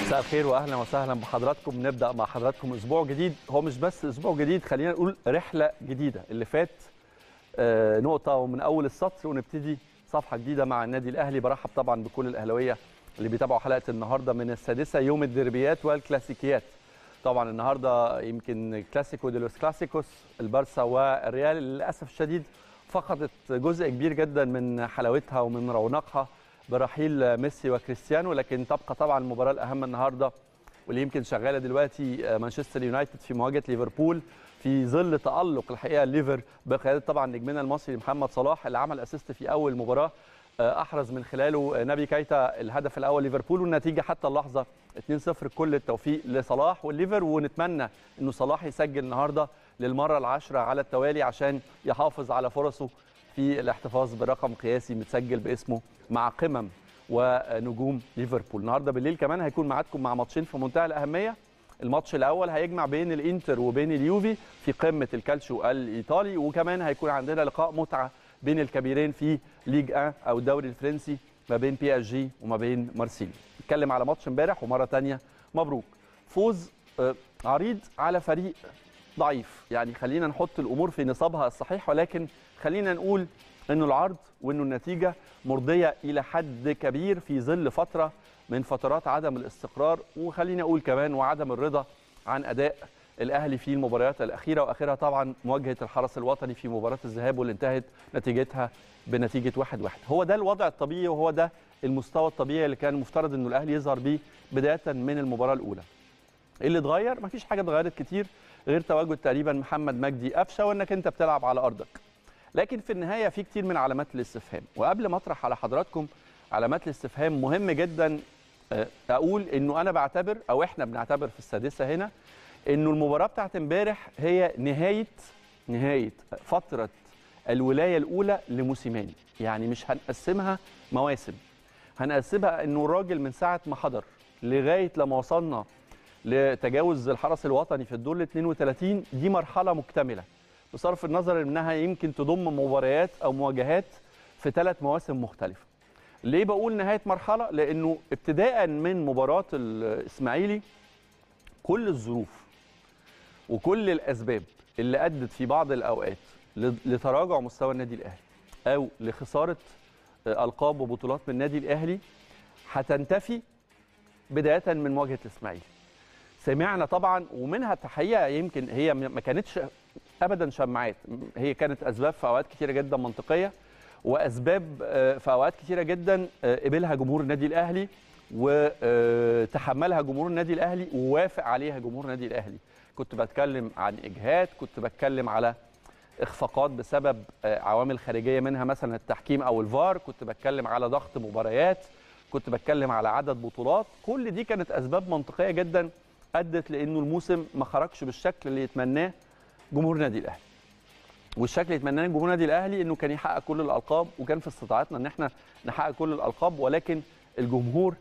مساء الخير واهلا وسهلا بحضراتكم نبدا مع حضراتكم اسبوع جديد هو مش بس اسبوع جديد خلينا نقول رحله جديده اللي فات آه، نقطه ومن اول السطر ونبتدي صفحه جديده مع النادي الاهلي برحب طبعا بكل الاهلاويه اللي بيتابعوا حلقه النهارده من السادسه يوم الدربيات والكلاسيكيات طبعا النهارده يمكن كلاسيكو دي لوس كلاسيكوس البارسا والريال للاسف الشديد فقدت جزء كبير جدا من حلاوتها ومن رونقها برحيل ميسي وكريستيانو لكن تبقى طبعا المباراه الاهم النهارده واللي يمكن شغاله دلوقتي مانشستر يونايتد في مواجهه ليفربول في ظل تالق الحقيقه الليفر بقياده طبعا نجمنا المصري محمد صلاح اللي عمل اسيست في اول مباراه احرز من خلاله نبي كايتا الهدف الاول ليفربول والنتيجه حتى اللحظه 2-0 كل التوفيق لصلاح والليفر ونتمنى انه صلاح يسجل النهارده للمره العاشره على التوالي عشان يحافظ على فرصه في الاحتفاظ برقم قياسي متسجل باسمه مع قمم ونجوم ليفربول النهارده بالليل كمان هيكون معاكم مع ماتشين في منتهى الاهميه الماتش الاول هيجمع بين الانتر وبين اليوفي في قمه الكالشو الايطالي وكمان هيكون عندنا لقاء متعه بين الكبيرين في ليج 1 او الدوري الفرنسي ما بين بي اس جي وما بين مارسيليا نتكلم على ماتش امبارح ومره ثانيه مبروك فوز عريض على فريق ضعيف يعني خلينا نحط الامور في نصابها الصحيح ولكن خلينا نقول انه العرض وانه النتيجه مرضيه الى حد كبير في ظل فتره من فترات عدم الاستقرار وخلينا اقول كمان وعدم الرضا عن اداء الاهلي في المباريات الاخيره واخرها طبعا مواجهه الحرس الوطني في مباراه الذهاب واللي انتهت نتيجتها بنتيجه 1-1 واحد واحد. هو ده الوضع الطبيعي وهو ده المستوى الطبيعي اللي كان المفترض انه الاهلي يظهر بيه بدايه من المباراه الاولى ايه اللي اتغير مفيش حاجه اتغيرت كتير غير تواجد تقريبا محمد مجدي قفشه وانك انت بتلعب على ارضك لكن في النهايه في كتير من علامات الاستفهام وقبل ما اطرح على حضراتكم علامات الاستفهام مهم جدا اقول انه انا بعتبر او احنا بنعتبر في السادسه هنا انه المباراه بتاعت امبارح هي نهايه نهايه فتره الولايه الاولى لموسيماني يعني مش هنقسمها مواسم هنقسمها انه الراجل من ساعه ما حضر لغايه لما وصلنا لتجاوز الحرس الوطني في الدور ال 32 دي مرحله مكتمله بصرف النظر انها يمكن تضم مباريات او مواجهات في ثلاث مواسم مختلفه. ليه بقول نهايه مرحله؟ لانه ابتداء من مباراه الاسماعيلي كل الظروف وكل الاسباب اللي ادت في بعض الاوقات لتراجع مستوى النادي الاهلي او لخساره القاب وبطولات من النادي الاهلي هتنتفي بدايه من مواجهه الاسماعيلي. سمعنا طبعا ومنها الحقيقه يمكن هي ما كانتش ابدا شماعات هي كانت اسباب في اوقات كثيره جدا منطقيه واسباب في اوقات كثيره جدا قبلها جمهور النادي الاهلي وتحملها جمهور النادي الاهلي ووافق عليها جمهور النادي الاهلي كنت بتكلم عن اجهاد كنت بتكلم على اخفاقات بسبب عوامل خارجيه منها مثلا التحكيم او الفار كنت بتكلم على ضغط مباريات كنت بتكلم على عدد بطولات كل دي كانت اسباب منطقيه جدا ادت لانه الموسم ما خرجش بالشكل اللي يتمناه جمهور النادي الاهلي والشكل اللي يتمناه جمهور النادي الاهلي انه كان يحقق كل الالقاب وكان في استطاعتنا ان احنا نحقق كل الالقاب ولكن الجمهور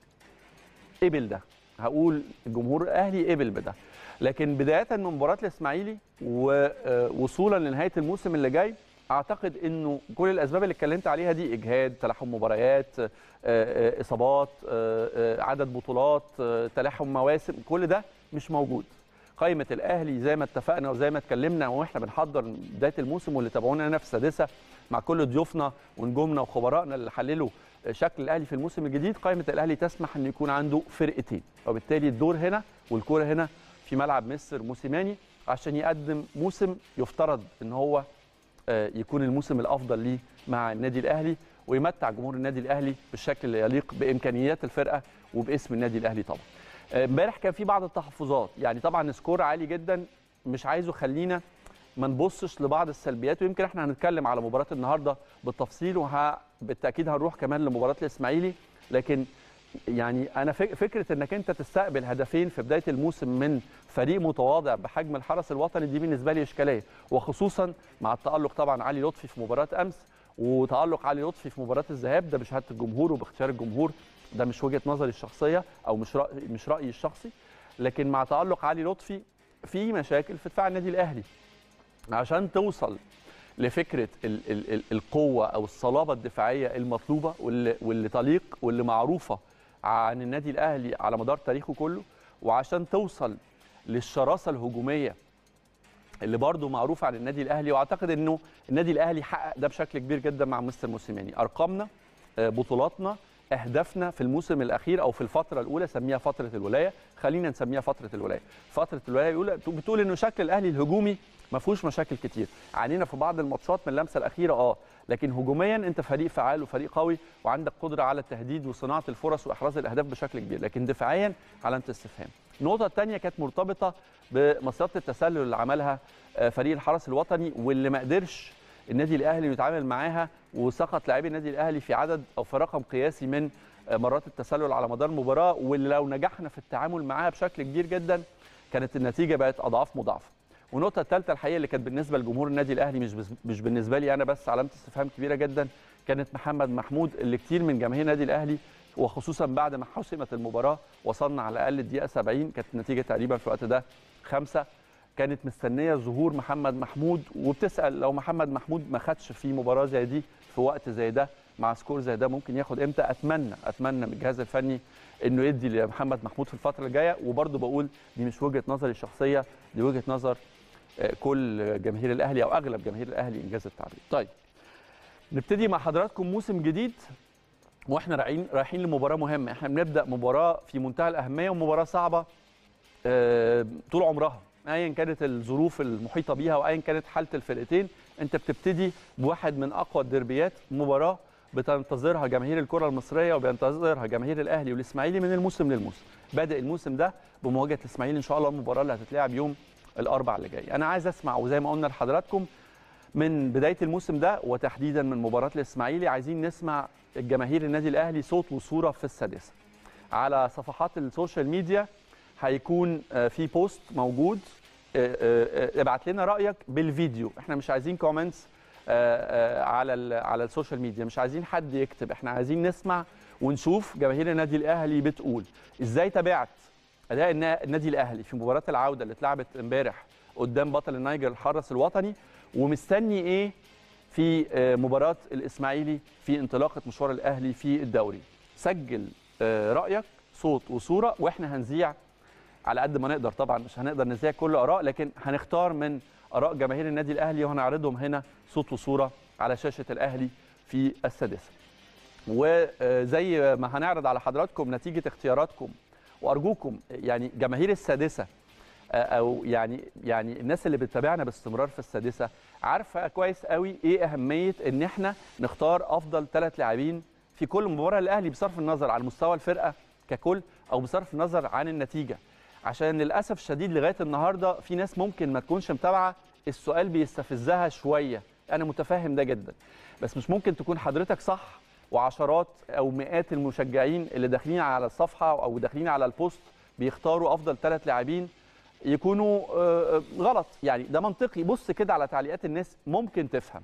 قبل ده هقول الجمهور الاهلي قبل بده لكن بدايه من مباراه الاسماعيلي ووصولا لنهايه الموسم اللي جاي اعتقد انه كل الاسباب اللي اتكلمت عليها دي اجهاد تلاحم مباريات اصابات عدد بطولات تلاحم مواسم كل ده مش موجود قائمه الاهلي زي ما اتفقنا وزي ما اتكلمنا واحنا بنحضر بدايه الموسم واللي تابعونا هنا في السادسه مع كل ضيوفنا ونجومنا وخبرائنا اللي حللوا شكل الاهلي في الموسم الجديد قائمه الاهلي تسمح ان يكون عنده فرقتين وبالتالي الدور هنا والكوره هنا في ملعب مصر موسيماني عشان يقدم موسم يفترض ان هو يكون الموسم الافضل ليه مع النادي الاهلي ويمتع جمهور النادي الاهلي بالشكل اللي يليق بامكانيات الفرقه وباسم النادي الاهلي طبعا. امبارح كان في بعض التحفظات يعني طبعا سكور عالي جدا مش عايزه خلينا ما نبصش لبعض السلبيات ويمكن احنا هنتكلم على مباراه النهارده بالتفصيل وبالتاكيد هنروح كمان لمباراه الاسماعيلي لكن يعني انا فكره انك انت تستقبل هدفين في بدايه الموسم من فريق متواضع بحجم الحرس الوطني دي بالنسبه لي اشكاليه وخصوصا مع التالق طبعا علي لطفي في مباراه امس وتالق علي لطفي في مباراه الذهاب ده بشهاده الجمهور وباختيار الجمهور ده مش وجهه نظري الشخصيه او مش رأي مش رايي الشخصي لكن مع تالق علي لطفي في مشاكل في دفاع النادي الاهلي عشان توصل لفكره ال ال ال القوه او الصلابه الدفاعيه المطلوبه واللي, واللي تليق واللي معروفه عن النادي الاهلي على مدار تاريخه كله وعشان توصل للشراسه الهجوميه اللي برضه معروف عن النادي الاهلي واعتقد انه النادي الاهلي حقق ده بشكل كبير جدا مع مستر موسيماني ارقامنا آه، بطولاتنا اهدافنا في الموسم الاخير او في الفتره الاولى سميها فتره الولايه خلينا نسميها فتره الولايه فتره الولايه يقول بتقول انه شكل الاهلي الهجومي ما فيهوش مشاكل كتير عانينا في بعض الماتشات من اللمسه الاخيره اه لكن هجوميا انت فريق فعال وفريق قوي وعندك قدره على التهديد وصناعه الفرص واحراز الاهداف بشكل كبير لكن دفاعيا علامه استفهام النقطه الثانيه كانت مرتبطه بمصيده التسلل اللي عملها آه، فريق الحرس الوطني واللي ما قدرش النادي الاهلي يتعامل معاها وسقط لاعبي النادي الاهلي في عدد او في رقم قياسي من آه، مرات التسلل على مدار المباراه واللي لو نجحنا في التعامل معاها بشكل كبير جدا كانت النتيجه بقت اضعاف مضاعفه والنقطه الثالثه الحقيقه اللي كانت بالنسبه لجمهور النادي الاهلي مش بس- مش بالنسبه لي انا بس علامه استفهام كبيره جدا كانت محمد محمود اللي كتير من جماهير النادي الاهلي وخصوصا بعد ما حسمت المباراه وصلنا على الاقل الدقيقه 70 كانت النتيجه تقريبا في الوقت ده خمسة كانت مستنيه ظهور محمد محمود وبتسال لو محمد محمود ما خدش في مباراه زي دي في وقت زي ده مع سكور زي ده ممكن ياخد امتى اتمنى اتمنى من الجهاز الفني انه يدي لمحمد محمود في الفتره الجايه وبرضه بقول دي مش وجهه نظري الشخصيه دي وجهه نظر آه، كل جماهير الاهلي او اغلب جماهير الاهلي انجاز التعبير طيب نبتدي مع حضراتكم موسم جديد واحنا رايحين رايحين لمباراه مهمه احنا بنبدا مباراه في منتهى الاهميه ومباراه صعبه آه، طول عمرها ايا كانت الظروف المحيطه بيها وايا كانت حاله الفرقتين انت بتبتدي بواحد من اقوى الدربيات مباراه بتنتظرها جماهير الكره المصريه وبينتظرها جماهير الاهلي والاسماعيلي من الموسم للموسم بادئ الموسم ده بمواجهه الاسماعيلي ان شاء الله المباراه اللي هتتلعب يوم الاربع اللي جاي انا عايز اسمع وزي ما قلنا لحضراتكم من بدايه الموسم ده وتحديدا من مباراه الاسماعيلي عايزين نسمع الجماهير النادي الاهلي صوت وصوره في السادسه على صفحات السوشيال ميديا هيكون آه، في بوست موجود آه، آه، آه، ابعت لنا رايك بالفيديو احنا مش عايزين كومنتس على ال- على السوشيال ميديا مش عايزين حد يكتب احنا عايزين نسمع ونشوف جماهير النادي الاهلي بتقول ازاي تابعت اداء النا- النادي الاهلي في مباراه العوده اللي اتلعبت امبارح قدام بطل النيجر الحرس الوطني ومستني ايه في آه، مباراه الاسماعيلي في انطلاقه مشوار الاهلي في الدوري سجل آه، رايك صوت وصوره واحنا هنذيع على قد ما نقدر طبعا مش هنقدر نذيع كل اراء لكن هنختار من اراء جماهير النادي الاهلي وهنعرضهم هنا صوت وصوره على شاشه الاهلي في السادسه وزي ما هنعرض على حضراتكم نتيجه اختياراتكم وارجوكم يعني جماهير السادسه آه، او يعني يعني الناس اللي بتتابعنا باستمرار في السادسه عارفه كويس قوي ايه اهميه ان احنا نختار افضل ثلاث لاعبين في كل مباراه للاهلي بصرف النظر عن مستوى الفرقه ككل او بصرف النظر عن النتيجه عشان للاسف الشديد لغايه النهارده في ناس ممكن ما تكونش متابعه السؤال بيستفزها شويه انا متفهم ده جدا بس مش ممكن تكون حضرتك صح وعشرات او مئات المشجعين اللي داخلين على الصفحه او داخلين على البوست بيختاروا افضل ثلاث لاعبين يكونوا آه، آه، غلط يعني ده منطقي بص كده على تعليقات الناس ممكن تفهم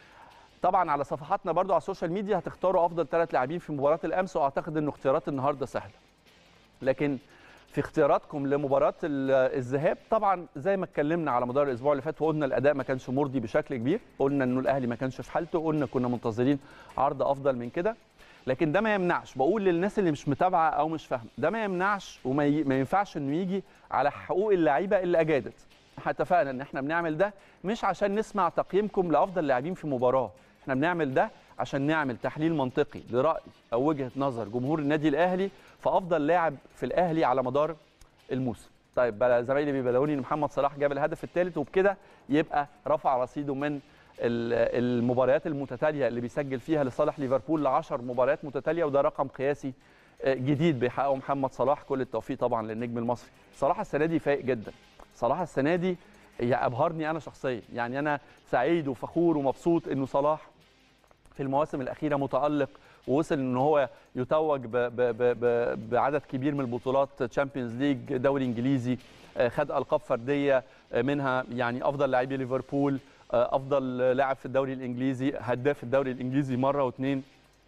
طبعا على صفحاتنا برضو على السوشيال ميديا هتختاروا افضل ثلاث لاعبين في مباراه الامس واعتقد ان اختيارات النهارده سهله لكن في اختياراتكم لمباراه ال- الذهاب طبعا زي ما اتكلمنا على مدار الاسبوع اللي فات وقلنا الاداء ما كانش مرضي بشكل كبير قلنا انه الاهلي ما كانش في حالته قلنا كنا منتظرين عرض افضل من كده لكن ده ما يمنعش بقول للناس اللي مش متابعه او مش فاهمه ده ما يمنعش وما ي... ما ينفعش انه يجي على حقوق اللعيبه اللي اجادت احنا اتفقنا ان احنا بنعمل ده مش عشان نسمع تقييمكم لافضل لاعبين في مباراه احنا بنعمل ده عشان نعمل تحليل منطقي لراي او وجهه نظر جمهور النادي الاهلي في افضل لاعب في الاهلي على مدار الموسم طيب بقى زمايلي بيبلغوني ان محمد صلاح جاب الهدف الثالث وبكده يبقى رفع رصيده من ال- المباريات المتتاليه اللي بيسجل فيها لصالح ليفربول ل 10 مباريات متتاليه وده رقم قياسي آه، جديد بيحققه محمد صلاح كل التوفيق طبعا للنجم المصري صلاح السنه دي فايق جدا صلاح السنه دي هي ابهرني انا شخصيا يعني انا سعيد وفخور ومبسوط انه صلاح في المواسم الاخيره متالق ووصل ان هو يتوج ب ب ب ب بعدد كبير من البطولات تشامبيونز ليج دوري انجليزي آه، خد القاب فرديه آه، منها يعني افضل لاعبي ليفربول آه، افضل لاعب في الدوري الانجليزي هداف الدوري الانجليزي مره واثنين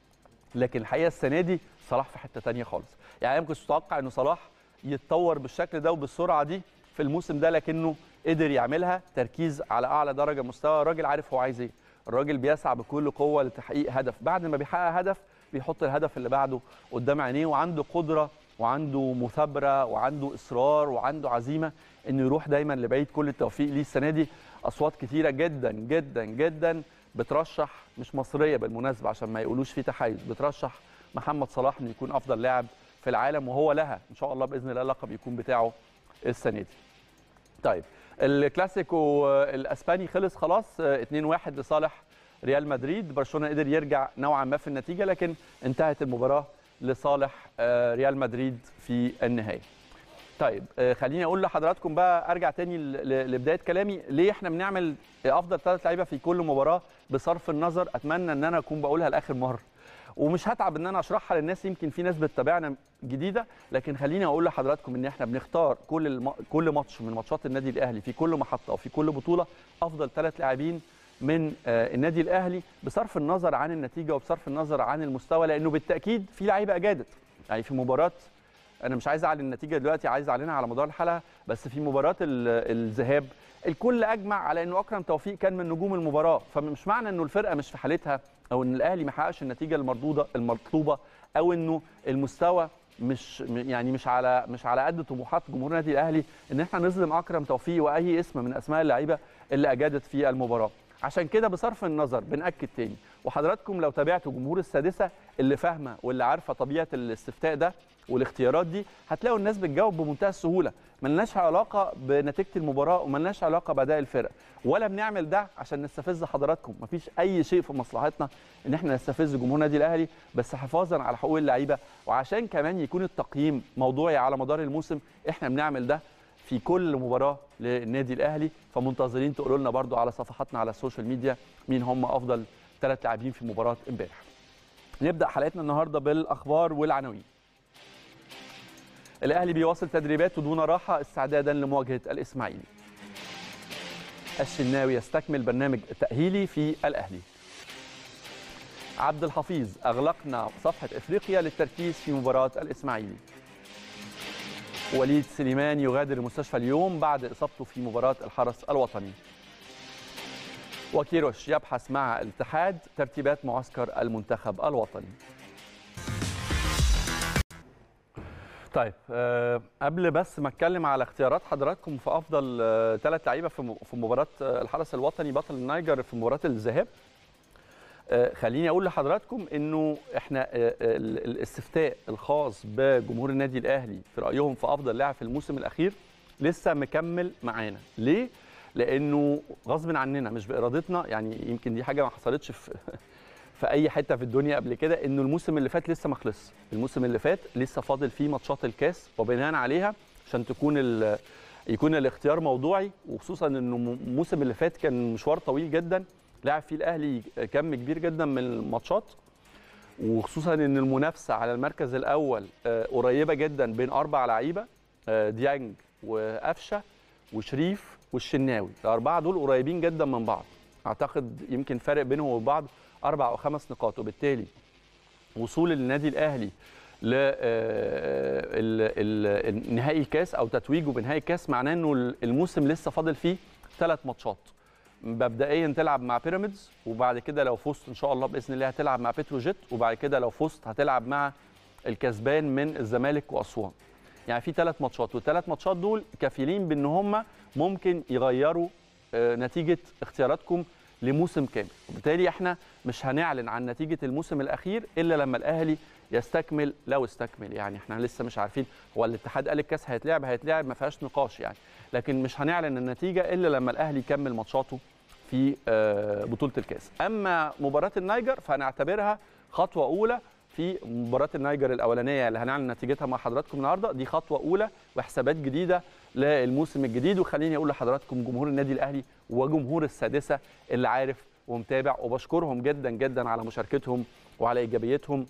لكن الحقيقه السنه دي صلاح في حته تانية خالص يعني انا ما كنتش متوقع انه صلاح يتطور بالشكل ده وبالسرعه دي في الموسم ده لكنه قدر يعملها تركيز على اعلى درجه مستوى الراجل عارف هو عايز ايه الراجل بيسعى بكل قوه لتحقيق هدف بعد ما بيحقق هدف بيحط الهدف اللي بعده قدام عينيه وعنده قدره وعنده مثابره وعنده اصرار وعنده عزيمه انه يروح دايما لبعيد كل التوفيق ليه السنه دي اصوات كتيره جدا جدا جدا بترشح مش مصريه بالمناسبه عشان ما يقولوش في تحيز بترشح محمد صلاح انه يكون افضل لاعب في العالم وهو لها ان شاء الله باذن الله اللقب يكون بتاعه السنه دي. طيب الكلاسيكو الاسباني خلص خلاص 2-1 لصالح ريال مدريد برشلونه قدر يرجع نوعا ما في النتيجه لكن انتهت المباراه لصالح ريال مدريد في النهايه. طيب خليني اقول لحضراتكم بقى ارجع تاني لبدايه كلامي ليه احنا بنعمل افضل ثلاث لعيبه في كل مباراه بصرف النظر اتمنى ان انا اكون بقولها لاخر مره ومش هتعب ان انا اشرحها للناس يمكن في ناس بتتابعنا جديده لكن خليني اقول لحضراتكم ان احنا بنختار كل الم... كل ماتش من ماتشات النادي الاهلي في كل محطه وفي كل بطوله افضل ثلاث لاعبين من النادي الاهلي بصرف النظر عن النتيجه وبصرف النظر عن المستوى لانه بالتاكيد في لعيبه اجادت يعني في مباراه انا مش عايز اعلن النتيجه دلوقتي عايز اعلنها على مدار الحلقه بس في مباراه الذهاب الكل اجمع على انه اكرم توفيق كان من نجوم المباراه فمش معنى انه الفرقه مش في حالتها او ان الاهلي ما حققش النتيجه المردوده المطلوبه او انه المستوى مش يعني مش على مش على قد طموحات جمهور النادي الاهلي ان احنا نظلم اكرم توفيق واي اسم من اسماء اللعيبه اللي اجادت في المباراه عشان كده بصرف النظر بناكد تاني وحضراتكم لو تابعتوا جمهور السادسه اللي فاهمه واللي عارفه طبيعه الاستفتاء ده والاختيارات دي هتلاقوا الناس بتجاوب بمنتهى السهوله ملناش علاقه بنتيجه المباراه وملناش علاقه باداء الفرق ولا بنعمل ده عشان نستفز حضراتكم مفيش اي شيء في مصلحتنا ان احنا نستفز جمهور النادي الاهلي بس حفاظا على حقوق اللعيبه وعشان كمان يكون التقييم موضوعي على مدار الموسم احنا بنعمل ده في كل مباراه للنادي الاهلي فمنتظرين تقولوا لنا برده على صفحاتنا على السوشيال ميديا مين هم افضل ثلاث لاعبين في مباراه امبارح نبدا حلقتنا النهارده بالاخبار والعناوين الاهلي بيواصل تدريباته دون راحه استعدادا لمواجهه الاسماعيلي الشناوي يستكمل برنامج تاهيلي في الاهلي عبد الحفيظ اغلقنا صفحه افريقيا للتركيز في مباراه الاسماعيلي وليد سليمان يغادر المستشفى اليوم بعد اصابته في مباراه الحرس الوطني وكيروش يبحث مع الاتحاد ترتيبات معسكر المنتخب الوطني طيب أه قبل بس ما اتكلم على اختيارات حضراتكم في افضل ثلاث أه لعيبه في في مباراه الحرس الوطني بطل النيجر في مباراه الذهاب أه خليني اقول لحضراتكم انه احنا الاستفتاء الخاص بجمهور النادي الاهلي في رايهم في افضل لاعب في الموسم الاخير لسه مكمل معانا ليه لانه غصب عننا مش بارادتنا يعني يمكن دي حاجه ما حصلتش في في اي حته في الدنيا قبل كده انه الموسم اللي فات لسه ما خلصش الموسم اللي فات لسه فاضل فيه ماتشات الكاس وبناء عليها عشان تكون يكون الاختيار موضوعي وخصوصا انه الموسم اللي فات كان مشوار طويل جدا لعب فيه الاهلي كم كبير جدا من الماتشات وخصوصا ان المنافسه على المركز الاول قريبه جدا بين اربع لعيبه ديانج وقفشه وشريف والشناوي الاربعه دول قريبين جدا من بعض اعتقد يمكن فرق بينهم وبين بعض اربع او خمس نقاط وبالتالي وصول النادي الاهلي لنهائي الكاس او تتويجه بنهائي الكاس معناه انه الموسم لسه فاضل فيه ثلاث ماتشات مبدئيا تلعب مع بيراميدز وبعد كده لو فزت ان شاء الله باذن الله هتلعب مع بتروجيت وبعد كده لو فزت هتلعب مع الكسبان من الزمالك واسوان يعني في ثلاث ماتشات والثلاث ماتشات دول كفيلين بان هم ممكن يغيروا نتيجه اختياراتكم لموسم كامل وبالتالي احنا مش هنعلن عن نتيجه الموسم الاخير الا لما الاهلي يستكمل لو استكمل يعني احنا لسه مش عارفين هو الاتحاد قال الكاس هيتلعب هيتلعب ما فيهاش نقاش يعني لكن مش هنعلن النتيجه الا لما الاهلي يكمل ماتشاته في بطوله الكاس اما مباراه النيجر فهنعتبرها خطوه اولى في مباراه النيجر الاولانيه اللي هنعلن نتيجتها مع حضراتكم النهارده دي خطوه اولى وحسابات جديده للموسم الجديد وخليني اقول لحضراتكم جمهور النادي الاهلي وجمهور السادسه اللي عارف ومتابع وبشكرهم جدا جدا على مشاركتهم وعلى ايجابيتهم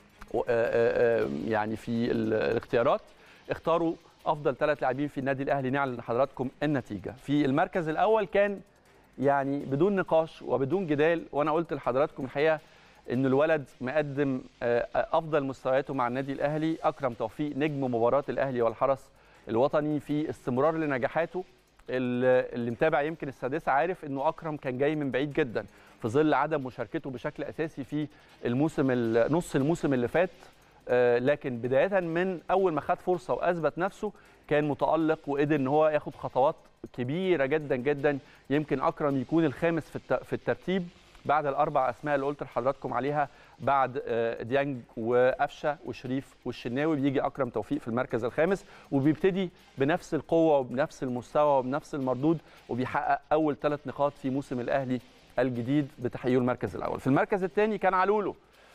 يعني في الاختيارات اختاروا افضل ثلاث لاعبين في النادي الاهلي نعلن لحضراتكم النتيجه في المركز الاول كان يعني بدون نقاش وبدون جدال وانا قلت لحضراتكم الحقيقه ان الولد مقدم افضل مستوياته مع النادي الاهلي اكرم توفيق نجم مباراه الاهلي والحرس الوطني في استمرار لنجاحاته اللي متابع يمكن السادسه عارف انه اكرم كان جاي من بعيد جدا في ظل عدم مشاركته بشكل اساسي في الموسم نص الموسم اللي فات لكن بدايه من اول ما خد فرصه واثبت نفسه كان متالق وقدر ان هو ياخد خطوات كبيره جدا جدا يمكن اكرم يكون الخامس في الترتيب بعد الاربع اسماء اللي قلت لحضراتكم عليها بعد ديانج وقفشه وشريف والشناوي بيجي اكرم توفيق في المركز الخامس وبيبتدي بنفس القوه وبنفس المستوى وبنفس المردود وبيحقق اول ثلاث نقاط في موسم الاهلي الجديد بتحقيقه المركز الاول في المركز الثاني كان علولو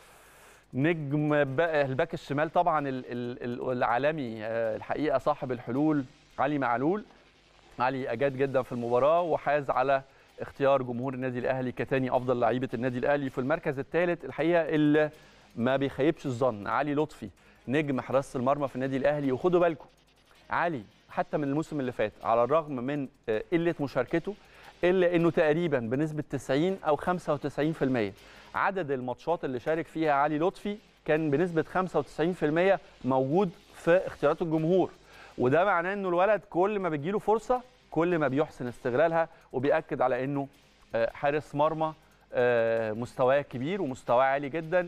نجم الباك الشمال طبعا العالمي الحقيقه صاحب الحلول علي معلول علي اجاد جدا في المباراه وحاز على اختيار جمهور النادي الاهلي كتاني افضل لعيبه النادي الاهلي في المركز الثالث الحقيقه اللي ما بيخيبش الظن علي لطفي نجم حراسه المرمى في النادي الاهلي وخدوا بالكم علي حتى من الموسم اللي فات على الرغم من قله مشاركته الا انه تقريبا بنسبه 90 او 95% عدد الماتشات اللي شارك فيها علي لطفي كان بنسبه 95% موجود في اختيارات الجمهور وده معناه انه الولد كل ما بتجيله فرصه كل ما بيحسن استغلالها وبيأكد على انه حارس مرمى مستواه كبير ومستواه عالي جدا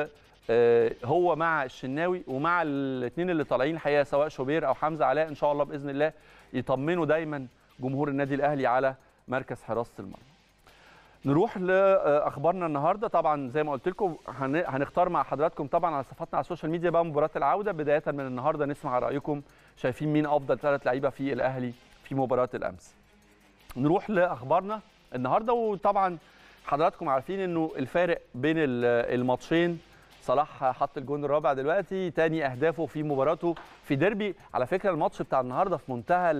وهو مع الشناوي ومع الاثنين اللي طالعين الحقيقه سواء شوبير او حمزه علاء ان شاء الله باذن الله يطمنوا دايما جمهور النادي الاهلي على مركز حراسه المرمى. نروح لاخبارنا النهارده طبعا زي ما قلت لكم هنختار مع حضراتكم طبعا على صفحاتنا على السوشيال ميديا بقى مباراه العوده بدايه من النهارده نسمع رايكم شايفين مين افضل ثلاث لعيبه في الاهلي في مباراه الامس. نروح لاخبارنا النهارده وطبعا حضراتكم عارفين انه الفارق بين الماتشين صلاح حط الجون الرابع دلوقتي تاني اهدافه في مباراته في ديربي على فكره الماتش بتاع النهارده في منتهى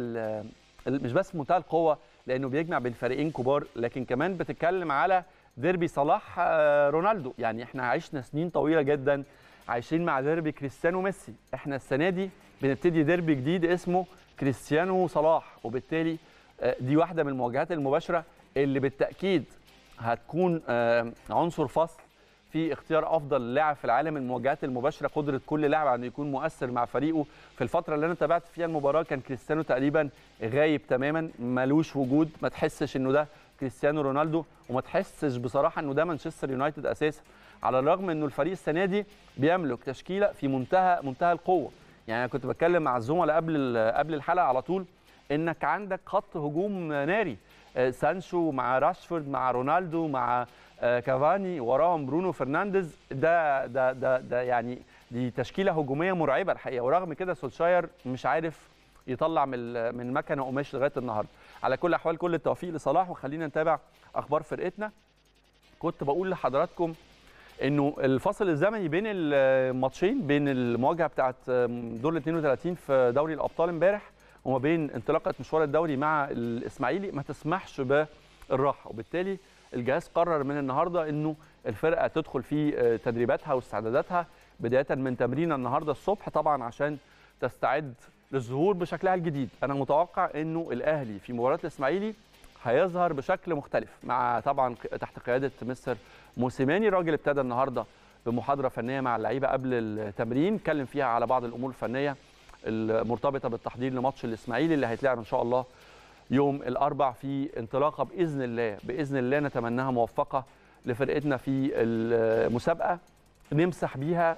مش بس في منتهى القوه لانه بيجمع بين فريقين كبار لكن كمان بتتكلم على ديربي صلاح رونالدو يعني احنا عشنا سنين طويله جدا عايشين مع ديربي كريستيانو ميسي احنا السنه دي بنبتدي ديربي جديد اسمه كريستيانو صلاح وبالتالي دي واحده من المواجهات المباشره اللي بالتاكيد هتكون عنصر فصل في اختيار افضل لاعب في العالم المواجهات المباشره قدره كل لاعب انه يكون مؤثر مع فريقه في الفتره اللي انا تابعت فيها المباراه كان كريستيانو تقريبا غايب تماما ملوش وجود ما تحسش انه ده كريستيانو رونالدو وما تحسش بصراحه انه ده مانشستر يونايتد اساسا على الرغم انه الفريق السنه دي بيملك تشكيله في منتهى منتهى القوه يعني انا كنت بتكلم مع الزملاء قبل قبل الحلقه على طول انك عندك خط هجوم ناري سانشو مع راشفورد مع رونالدو مع كافاني وراهم برونو فرنانديز ده ده ده ده يعني دي تشكيله هجوميه مرعبه الحقيقه ورغم كده سولشاير مش عارف يطلع من من المكنه قماش لغايه النهارده على كل الاحوال كل التوفيق لصلاح وخلينا نتابع اخبار فرقتنا كنت بقول لحضراتكم انه الفصل الزمني بين الماتشين بين المواجهه بتاعه دور ال 32 في دوري الابطال امبارح وما بين انطلاقه مشوار الدوري مع الاسماعيلي ما تسمحش بالراحه وبالتالي الجهاز قرر من النهارده انه الفرقه تدخل في تدريباتها واستعداداتها بدايه من تمرين النهارده الصبح طبعا عشان تستعد للظهور بشكلها الجديد انا متوقع انه الاهلي في مباراه الاسماعيلي هيظهر بشكل مختلف مع طبعا تحت قياده مستر موسيماني الراجل ابتدى النهارده بمحاضره فنيه مع اللعيبه قبل التمرين اتكلم فيها على بعض الامور الفنيه المرتبطه بالتحضير لماتش الاسماعيلي اللي هيتلعب ان شاء الله يوم الاربع في انطلاقه باذن الله باذن الله نتمناها موفقه لفرقتنا في المسابقه نمسح بيها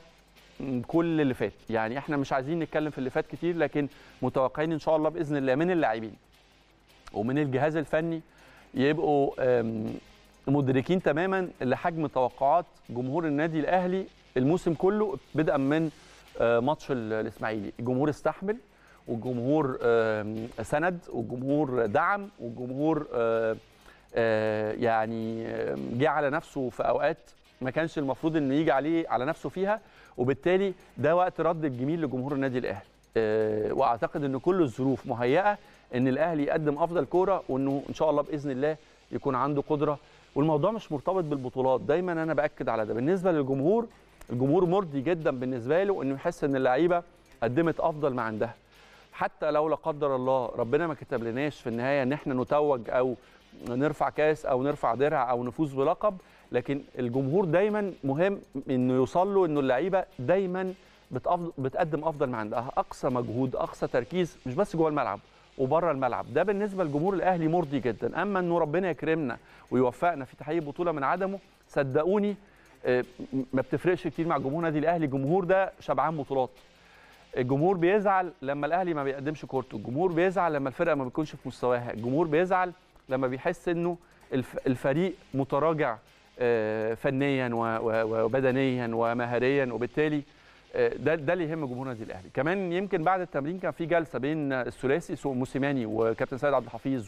كل اللي فات يعني احنا مش عايزين نتكلم في اللي فات كتير لكن متوقعين ان شاء الله باذن الله من اللاعبين ومن الجهاز الفني يبقوا مدركين تماما لحجم توقعات جمهور النادي الاهلي الموسم كله بدءا من ماتش الاسماعيلي الجمهور استحمل والجمهور سند والجمهور دعم والجمهور يعني جه على نفسه في اوقات ما كانش المفروض انه يجي عليه على نفسه فيها وبالتالي ده وقت رد الجميل لجمهور النادي الاهلي واعتقد ان كل الظروف مهيئه ان الاهلي يقدم افضل كوره وانه ان شاء الله باذن الله يكون عنده قدره والموضوع مش مرتبط بالبطولات دايما انا باكد على ده بالنسبه للجمهور الجمهور مرضي جدا بالنسبه له انه يحس ان اللعيبه قدمت افضل ما عندها حتى لو لا قدر الله ربنا ما كتب لناش في النهايه ان احنا نتوج او نرفع كاس او نرفع درع او نفوز بلقب لكن الجمهور دايما مهم انه يوصل له انه اللعيبه دايما بتقدم افضل ما عندها اقصى مجهود اقصى تركيز مش بس جوه الملعب وبره الملعب ده بالنسبه لجمهور الاهلي مرضي جدا اما انه ربنا يكرمنا ويوفقنا في تحقيق بطوله من عدمه صدقوني آه، ما بتفرقش كتير مع جمهور نادي الاهلي الجمهور ده شبعان بطولات الجمهور بيزعل لما الاهلي ما بيقدمش كورته الجمهور بيزعل لما الفرقه ما بتكونش في مستواها الجمهور بيزعل لما بيحس انه الف- الفريق متراجع آه، فنيا و- و- وبدنيا ومهاريا وبالتالي آه، ده ده اللي يهم جمهور النادي الاهلي كمان يمكن بعد التمرين كان في جلسه بين الثلاثي سو- موسيماني وكابتن سيد عبد الحفيظ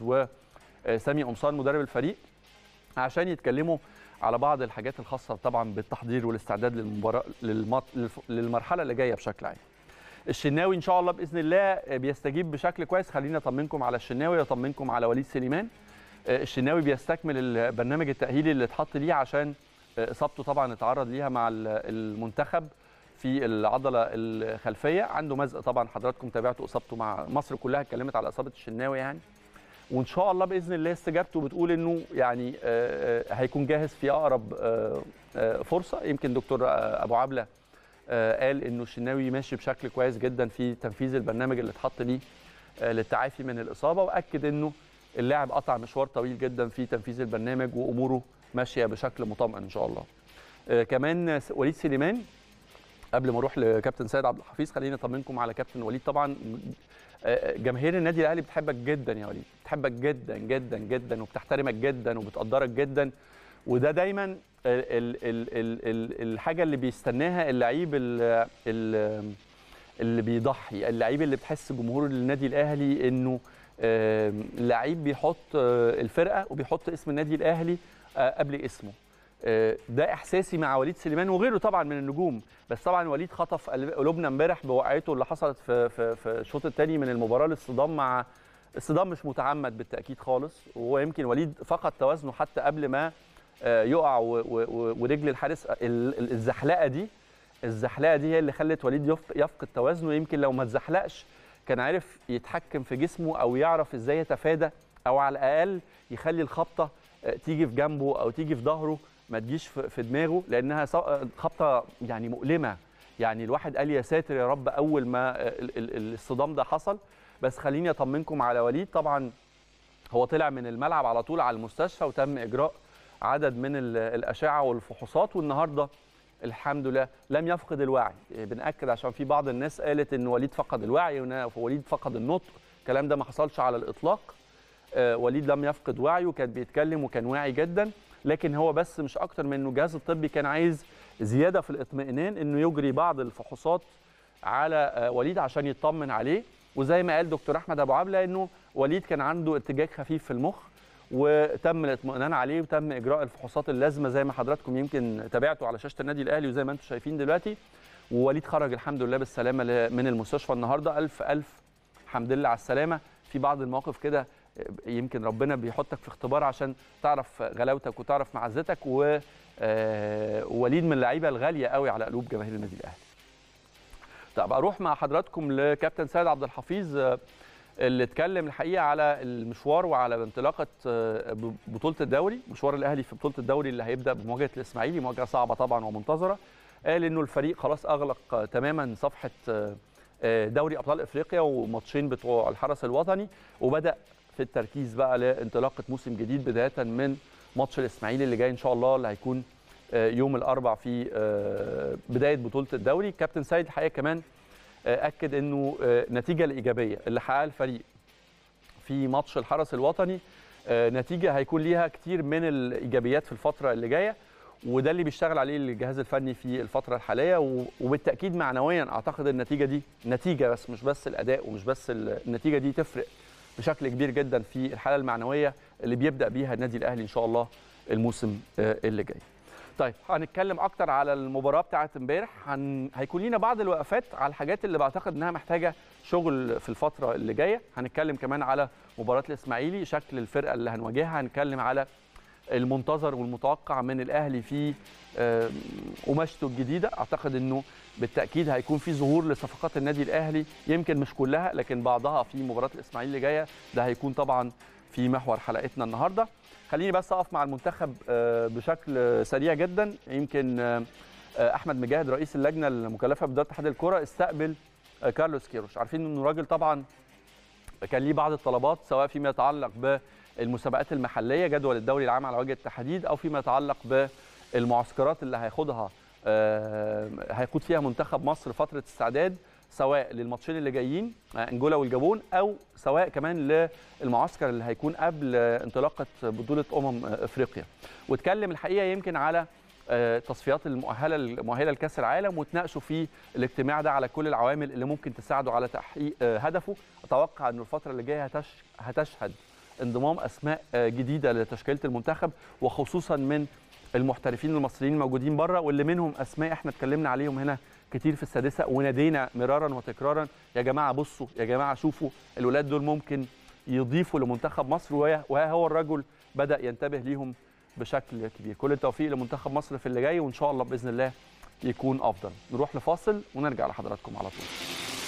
وسامي قمصان مدرب الفريق عشان يتكلموا على بعض الحاجات الخاصه طبعا بالتحضير والاستعداد للمباراه للمط... للف- للمرحله اللي جايه بشكل عام الشناوي ان شاء الله باذن الله بيستجيب بشكل كويس خليني اطمنكم على الشناوي واطمنكم على وليد سليمان آه، الشناوي بيستكمل البرنامج التاهيلي اللي اتحط ليه عشان آه، اصابته طبعا اتعرض ليها مع ال- المنتخب في العضله الخلفيه عنده مزق طبعا حضراتكم تابعتوا اصابته مع مصر كلها اتكلمت على اصابه الشناوي يعني وان شاء الله باذن الله استجابته بتقول انه يعني آه، آه، هيكون جاهز في اقرب آه، آه، فرصه يمكن دكتور آه، ابو عبله آه، قال انه الشناوي ماشي بشكل كويس جدا في تنفيذ البرنامج اللي اتحط ليه آه، للتعافي من الاصابه واكد انه اللاعب قطع مشوار طويل جدا في تنفيذ البرنامج واموره ماشيه بشكل مطمئن ان شاء الله. آه، كمان س- وليد سليمان قبل ما اروح لكابتن سيد عبد الحفيظ خليني اطمنكم على كابتن وليد طبعا آه، جماهير النادي الاهلي بتحبك جدا يا وليد بتحبك جدا جدا جدا وبتحترمك جدا وبتقدرك جدا وده دايما ال ال ال ال ال الحاجه اللي بيستناها اللعيب ال- ال- اللي بيضحي اللعيب اللي بتحس جمهور النادي الاهلي انه آم، لعيب بيحط آه، الفرقه وبيحط اسم النادي الاهلي آه، قبل اسمه آه، ده احساسي مع وليد سليمان وغيره طبعا من النجوم بس طبعا وليد خطف قلب- قلوبنا امبارح بوقعته اللي حصلت في في في الشوط الثاني من المباراه الاصطدام مع اصطدام مش متعمد بالتاكيد خالص ويمكن وليد فقد توازنه حتى قبل ما آه، يقع و- و- و- ورجل الحارس ال- ال- الزحلقه دي الزحلقه دي هي اللي خلت وليد يف- يفقد توازنه يمكن لو ما اتزحلقش كان عرف يتحكم في جسمه او يعرف ازاي يتفادى او على الاقل يخلي الخبطه آه، تيجي في جنبه او تيجي في ظهره ما تجيش في في دماغه لانها ص- آه، خبطه يعني مؤلمه يعني الواحد قال يا ساتر يا رب اول ما آه، ال- ال- الاصطدام ده حصل بس خليني اطمنكم على وليد طبعا هو طلع من الملعب على طول على المستشفى وتم اجراء عدد من ال- الاشعه والفحوصات والنهارده الحمد لله لم يفقد الوعي بنأكد عشان في بعض الناس قالت ان وليد فقد الوعي وإن وليد فقد النطق الكلام ده ما حصلش على الاطلاق آه، وليد لم يفقد وعيه وكان بيتكلم وكان واعي جدا لكن هو بس مش اكتر من انه الجهاز الطبي كان عايز زياده في الاطمئنان انه يجري بعض الفحوصات على آه، وليد عشان يطمن عليه وزي ما قال دكتور احمد ابو عبله انه وليد كان عنده ارتجاج خفيف في المخ وتم الاطمئنان عليه وتم اجراء الفحوصات اللازمه زي ما حضراتكم يمكن تابعتوا على شاشه النادي الاهلي وزي ما انتم شايفين دلوقتي ووليد خرج الحمد لله بالسلامه ل- من المستشفى النهارده الف الف الحمد لله على السلامه في بعض المواقف كده يمكن ربنا بيحطك في اختبار عشان تعرف غلاوتك وتعرف معزتك و آه، وليد من اللعيبه الغاليه قوي على قلوب جماهير النادي الاهلي. طب اروح مع حضراتكم لكابتن سيد عبد الحفيظ آه، اللي اتكلم الحقيقه على المشوار وعلى انطلاقه آه، ب- بطوله الدوري مشوار الاهلي في بطوله الدوري اللي هيبدا بمواجهه الاسماعيلي مواجهه صعبه طبعا ومنتظره قال انه الفريق خلاص اغلق آه، تماما صفحه آه، آه، دوري ابطال افريقيا وماتشين بتوع الحرس الوطني وبدا في التركيز بقى لانطلاقه موسم جديد بدايه من ماتش الاسماعيلي اللي جاي ان شاء الله اللي هيكون آه، يوم الاربع في آه، بدايه بطوله الدوري كابتن سيد الحقيقه كمان آه، اكد انه آه، النتيجه الايجابيه اللي حققها الفريق في ماتش الحرس الوطني آه، نتيجه هيكون ليها كتير من الايجابيات في الفتره اللي جايه وده اللي بيشتغل عليه الجهاز الفني في الفتره الحاليه و- وبالتاكيد معنويا اعتقد النتيجه دي نتيجه بس مش بس الاداء ومش بس ال- النتيجه دي تفرق بشكل كبير جدا في الحاله المعنويه اللي بيبدا بيها النادي الاهلي ان شاء الله الموسم آه، اللي جاي. طيب هنتكلم اكتر على المباراه بتاعه امبارح هن... هيكون لينا بعض الوقفات على الحاجات اللي بعتقد انها محتاجه شغل في الفتره اللي جايه هنتكلم كمان على مباراه الاسماعيلي شكل الفرقه اللي هنواجهها هنتكلم على المنتظر والمتوقع من الاهلي في آم، قماشته الجديده اعتقد انه بالتاكيد هيكون في ظهور لصفقات النادي الاهلي يمكن مش كلها لكن بعضها في مباراه الاسماعيلي اللي جايه ده هيكون طبعا في محور حلقتنا النهارده خليني بس اقف مع المنتخب آه، بشكل سريع جدا يمكن آه، آه، احمد مجاهد رئيس اللجنه المكلفه باداره اتحاد الكره استقبل آه، كارلوس كيروش عارفين انه راجل طبعا كان ليه بعض الطلبات سواء فيما يتعلق بالمسابقات المحليه جدول الدوري العام على وجه التحديد او فيما يتعلق بالمعسكرات اللي هياخدها آه، هيقود فيها منتخب مصر فتره استعداد سواء للماتشين اللي جايين آه، انجولا والجابون او سواء كمان للمعسكر اللي هيكون قبل آه، انطلاقه بطوله امم آه، افريقيا واتكلم الحقيقه يمكن على آه، تصفيات المؤهله المؤهله لكاس العالم وتناقشوا في الاجتماع ده على كل العوامل اللي ممكن تساعده على تحقيق آه، هدفه اتوقع ان الفتره اللي جايه هتش- هتشهد انضمام اسماء آه، جديده لتشكيله المنتخب وخصوصا من المحترفين المصريين الموجودين بره واللي منهم اسماء احنا اتكلمنا عليهم هنا كتير في السادسه ونادينا مرارا وتكرارا يا جماعه بصوا يا جماعه شوفوا الولاد دول ممكن يضيفوا لمنتخب مصر وها وها هو الرجل بدا ينتبه ليهم بشكل كبير كل التوفيق لمنتخب مصر في اللي جاي وان شاء الله باذن الله يكون افضل نروح لفاصل ونرجع لحضراتكم على طول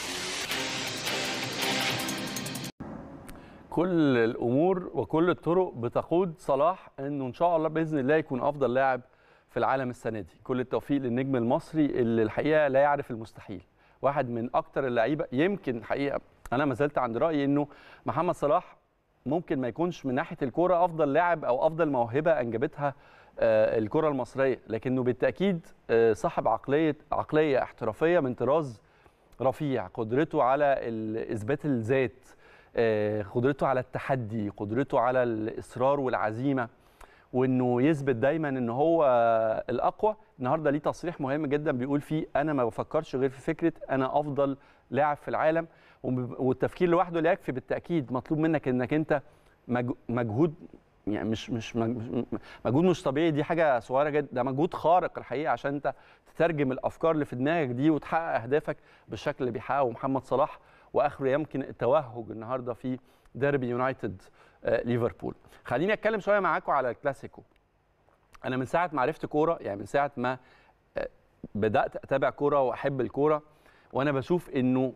كل الامور وكل الطرق بتقود صلاح انه ان شاء الله باذن الله يكون افضل لاعب في العالم السنه دي كل التوفيق للنجم المصري اللي الحقيقه لا يعرف المستحيل واحد من اكتر اللعيبه يمكن الحقيقه انا ما زلت عند رايي انه محمد صلاح ممكن ما يكونش من ناحيه الكوره افضل لاعب او افضل موهبه انجبتها آه، الكره المصريه لكنه بالتاكيد آه، صاحب عقليه عقليه احترافيه من طراز رفيع قدرته على ال- اثبات الذات آه، قدرته على التحدي قدرته على الاصرار والعزيمه وانه يثبت دايما ان هو الاقوى النهارده ليه تصريح مهم جدا بيقول فيه انا ما بفكرش غير في فكره انا افضل لاعب في العالم وب- والتفكير لوحده لا يكفي بالتاكيد مطلوب منك انك انت مج- مجهود يعني مش مش مج- مجهود مش طبيعي دي حاجه صغيره جدا ده مجهود خارق الحقيقه عشان انت تترجم الافكار اللي في دماغك دي وتحقق اهدافك بالشكل اللي بيحققه محمد صلاح واخره يمكن التوهج النهارده في ديربي يونايتد آه، ليفربول خليني اتكلم شويه معاكم على الكلاسيكو انا من ساعه ما عرفت كوره يعني من ساعه ما آه، بدات اتابع كوره واحب الكوره وانا بشوف انه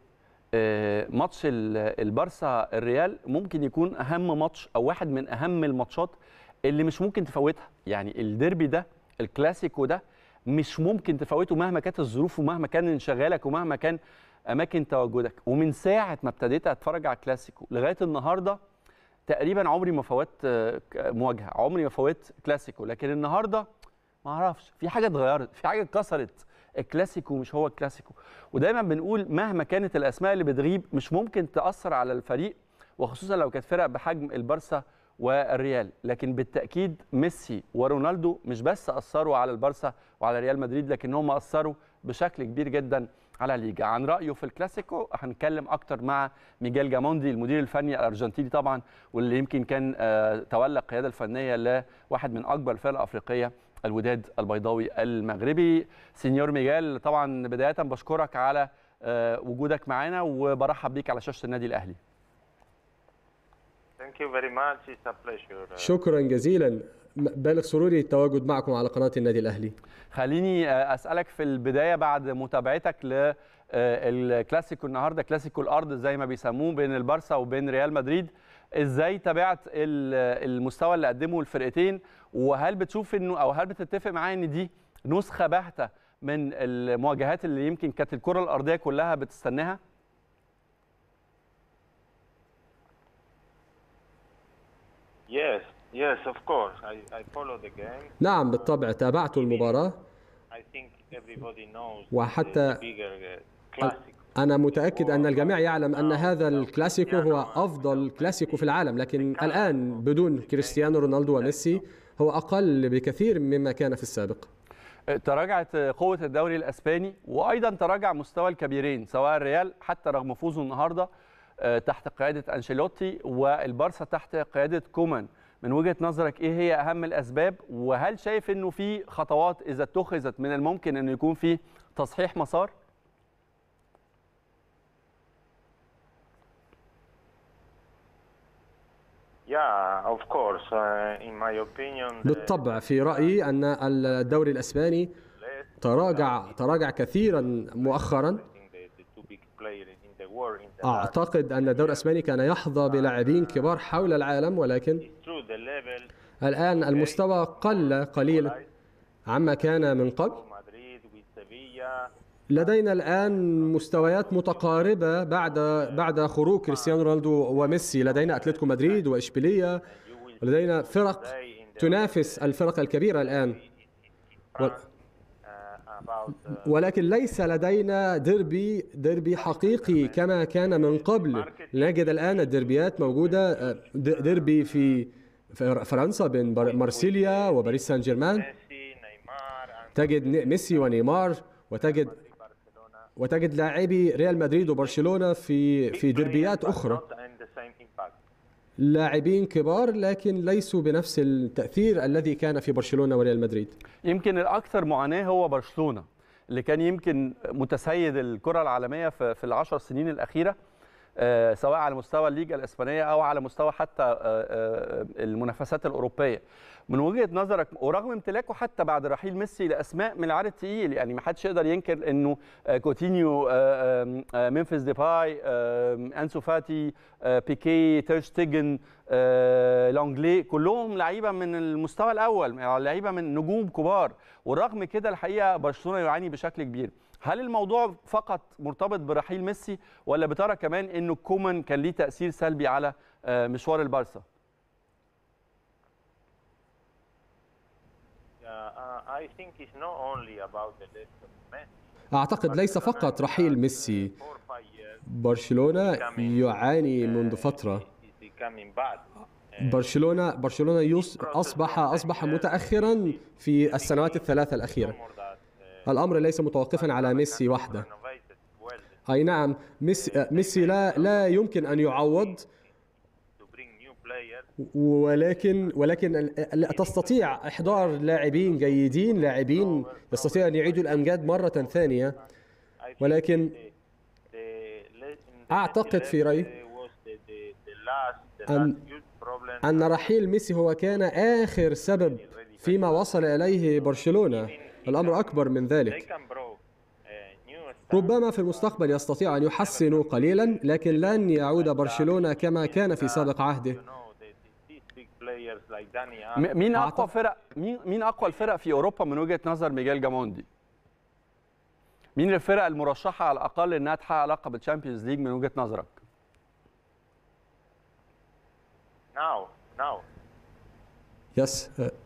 آه، ماتش ال- البارسا الريال ممكن يكون اهم ماتش او واحد من اهم الماتشات اللي مش ممكن تفوتها يعني الديربي ده الكلاسيكو ده مش ممكن تفوته مهما كانت الظروف ومهما كان انشغالك ومهما كان اماكن تواجدك ومن ساعه ما ابتديت اتفرج على الكلاسيكو لغايه النهارده تقريبا عمري ما فوت آه، ك- مواجهه عمري ما فوت كلاسيكو لكن النهارده ما اعرفش في حاجه اتغيرت في حاجه اتكسرت الكلاسيكو مش هو الكلاسيكو ودايما بنقول مهما كانت الاسماء اللي بتغيب مش ممكن تاثر على الفريق وخصوصا لو كانت فرق بحجم البارسا والريال لكن بالتاكيد ميسي ورونالدو مش بس اثروا على البارسا وعلى ريال مدريد لكن هم اثروا بشكل كبير جدا على الليجا عن رايه في الكلاسيكو هنتكلم اكتر مع ميجيل جاموندي المدير الفني الارجنتيني طبعا واللي يمكن كان آه، تولى القياده الفنيه لواحد من اكبر الفرق الافريقيه الوداد البيضاوي المغربي سينيور ميجال طبعا بدايه بشكرك على آه، وجودك معانا وبرحب بيك على شاشه النادي الاهلي Thank you very much. It's a pleasure. Uh, شكرا جزيلا م- بالغ سروري التواجد معكم على قناة النادي الأهلي خليني آه، اسالك في البدايه بعد متابعتك للكلاسيكو النهارده كلاسيكو الارض زي ما بيسموه بين البارسا وبين ريال مدريد ازاي تابعت ال- المستوى اللي قدمه الفرقتين وهل بتشوف انه او هل بتتفق معايا ان دي نسخه باهته من المواجهات اللي يمكن كانت الكره الارضيه كلها بتستناها yes, yes, of course. I, I follow the game. نعم بالطبع تابعت المباراة I think everybody knows وحتى the bigger uh, classic. أنا متأكد أن الجميع يعلم أن هذا الكلاسيكو هو أفضل كلاسيكو في العالم لكن الآن بدون كريستيانو رونالدو وميسي هو أقل بكثير مما كان في السابق تراجعت قوة الدوري الأسباني وأيضا تراجع مستوى الكبيرين سواء الريال حتى رغم فوزه النهاردة آه، تحت قيادة أنشيلوتي والبارسا تحت قيادة كومان من وجهة نظرك إيه هي أهم الأسباب وهل شايف إنه في خطوات إذا اتخذت من الممكن إنه يكون في تصحيح مسار؟ Yeah, of course. Uh, in my opinion, the بالطبع في رأيي أن الدوري الأسباني less تراجع تراجع كثيرا مؤخرا think the, the two big players in the world in the last. أعتقد أن الدوري الأسباني كان يحظى بلاعبين كبار حول العالم ولكن It's true the level الآن المستوى قل قليلا عما كان من قبل of Madrid with Sevilla. لدينا الان مستويات متقاربه بعد بعد خروج كريستيانو رونالدو وميسي لدينا اتلتيكو مدريد واشبيليه ولدينا فرق تنافس الفرق الكبيره الان و- uh, about uh, ولكن ليس لدينا دربي دربي حقيقي كما كان من قبل نجد الان الدربيات موجوده آه، د- دربي في في فرنسا بين بر- مارسيليا وباريس سان جيرمان Messi, Neymar, and تجد ن- ميسي ونيمار وتجد Barcelona. وتجد لاعبي ريال مدريد وبرشلونه في في دربيات Players, but اخرى not in the same impact. لاعبين كبار لكن ليسوا بنفس التاثير الذي كان في برشلونه وريال مدريد يمكن الاكثر معاناه هو برشلونه اللي كان يمكن متسيد الكره العالميه في في العشر سنين الاخيره آه، سواء على مستوى الليجا الاسبانيه او على مستوى حتى آه، آه، المنافسات الاوروبيه من وجهه نظرك ورغم امتلاكه حتى بعد رحيل ميسي لاسماء من العيار التقيل يعني ما حدش يقدر ينكر انه آه، كوتينيو آه، آم، آه، ممفيس ديباي آم، انسو فاتي آه، بيكي تيرشتيجن آه، لونجلي كلهم لعيبه من المستوى الاول يعني لعيبه من نجوم كبار ورغم كده الحقيقه برشلونه يعاني بشكل كبير هل الموضوع فقط مرتبط برحيل ميسي ولا بترى كمان انه كومان كان ليه تاثير سلبي على آه، مشوار البارسا Yeah, uh, I think it's not only about the list of Messi. اعتقد ليس فقط رحيل ميسي Four, five years برشلونه يعاني منذ فتره is becoming bad. برشلونه برشلونه يص- اصبح اصبح متاخرا في السنوات الثلاثه الاخيره More that uh, الامر ليس متوقفا على ميسي وحده renovated well اي نعم ميسي, ميسي لا لا يمكن ان يعوض to bring new players. ولكن ولكن ال- ال- تستطيع احضار لاعبين جيدين لاعبين يستطيع ان يعيدوا الامجاد مره ثانيه I think ولكن the, the, le- the أعتقد Messi في رأيي left, uh, was the, the, the last, the أن- last huge problem. ان رحيل ميسي هو كان اخر سبب فيما وصل اليه برشلونه الامر اكبر من They ذلك can grow uh, new stars. ربما في المستقبل يستطيع ان يحسنوا قليلا لكن لن يعود برشلونه كما كان في سابق عهده You know, the, the, these big players like Dani م- Alves, مين اقوى أعتقد- فرق مين مين اقوى الفرق في اوروبا من وجهه نظر ميجال جاموندي مين الفرق المرشحه على الاقل انها تحقق لقب الشامبيونز ليج من وجهه نظرك now, now. يس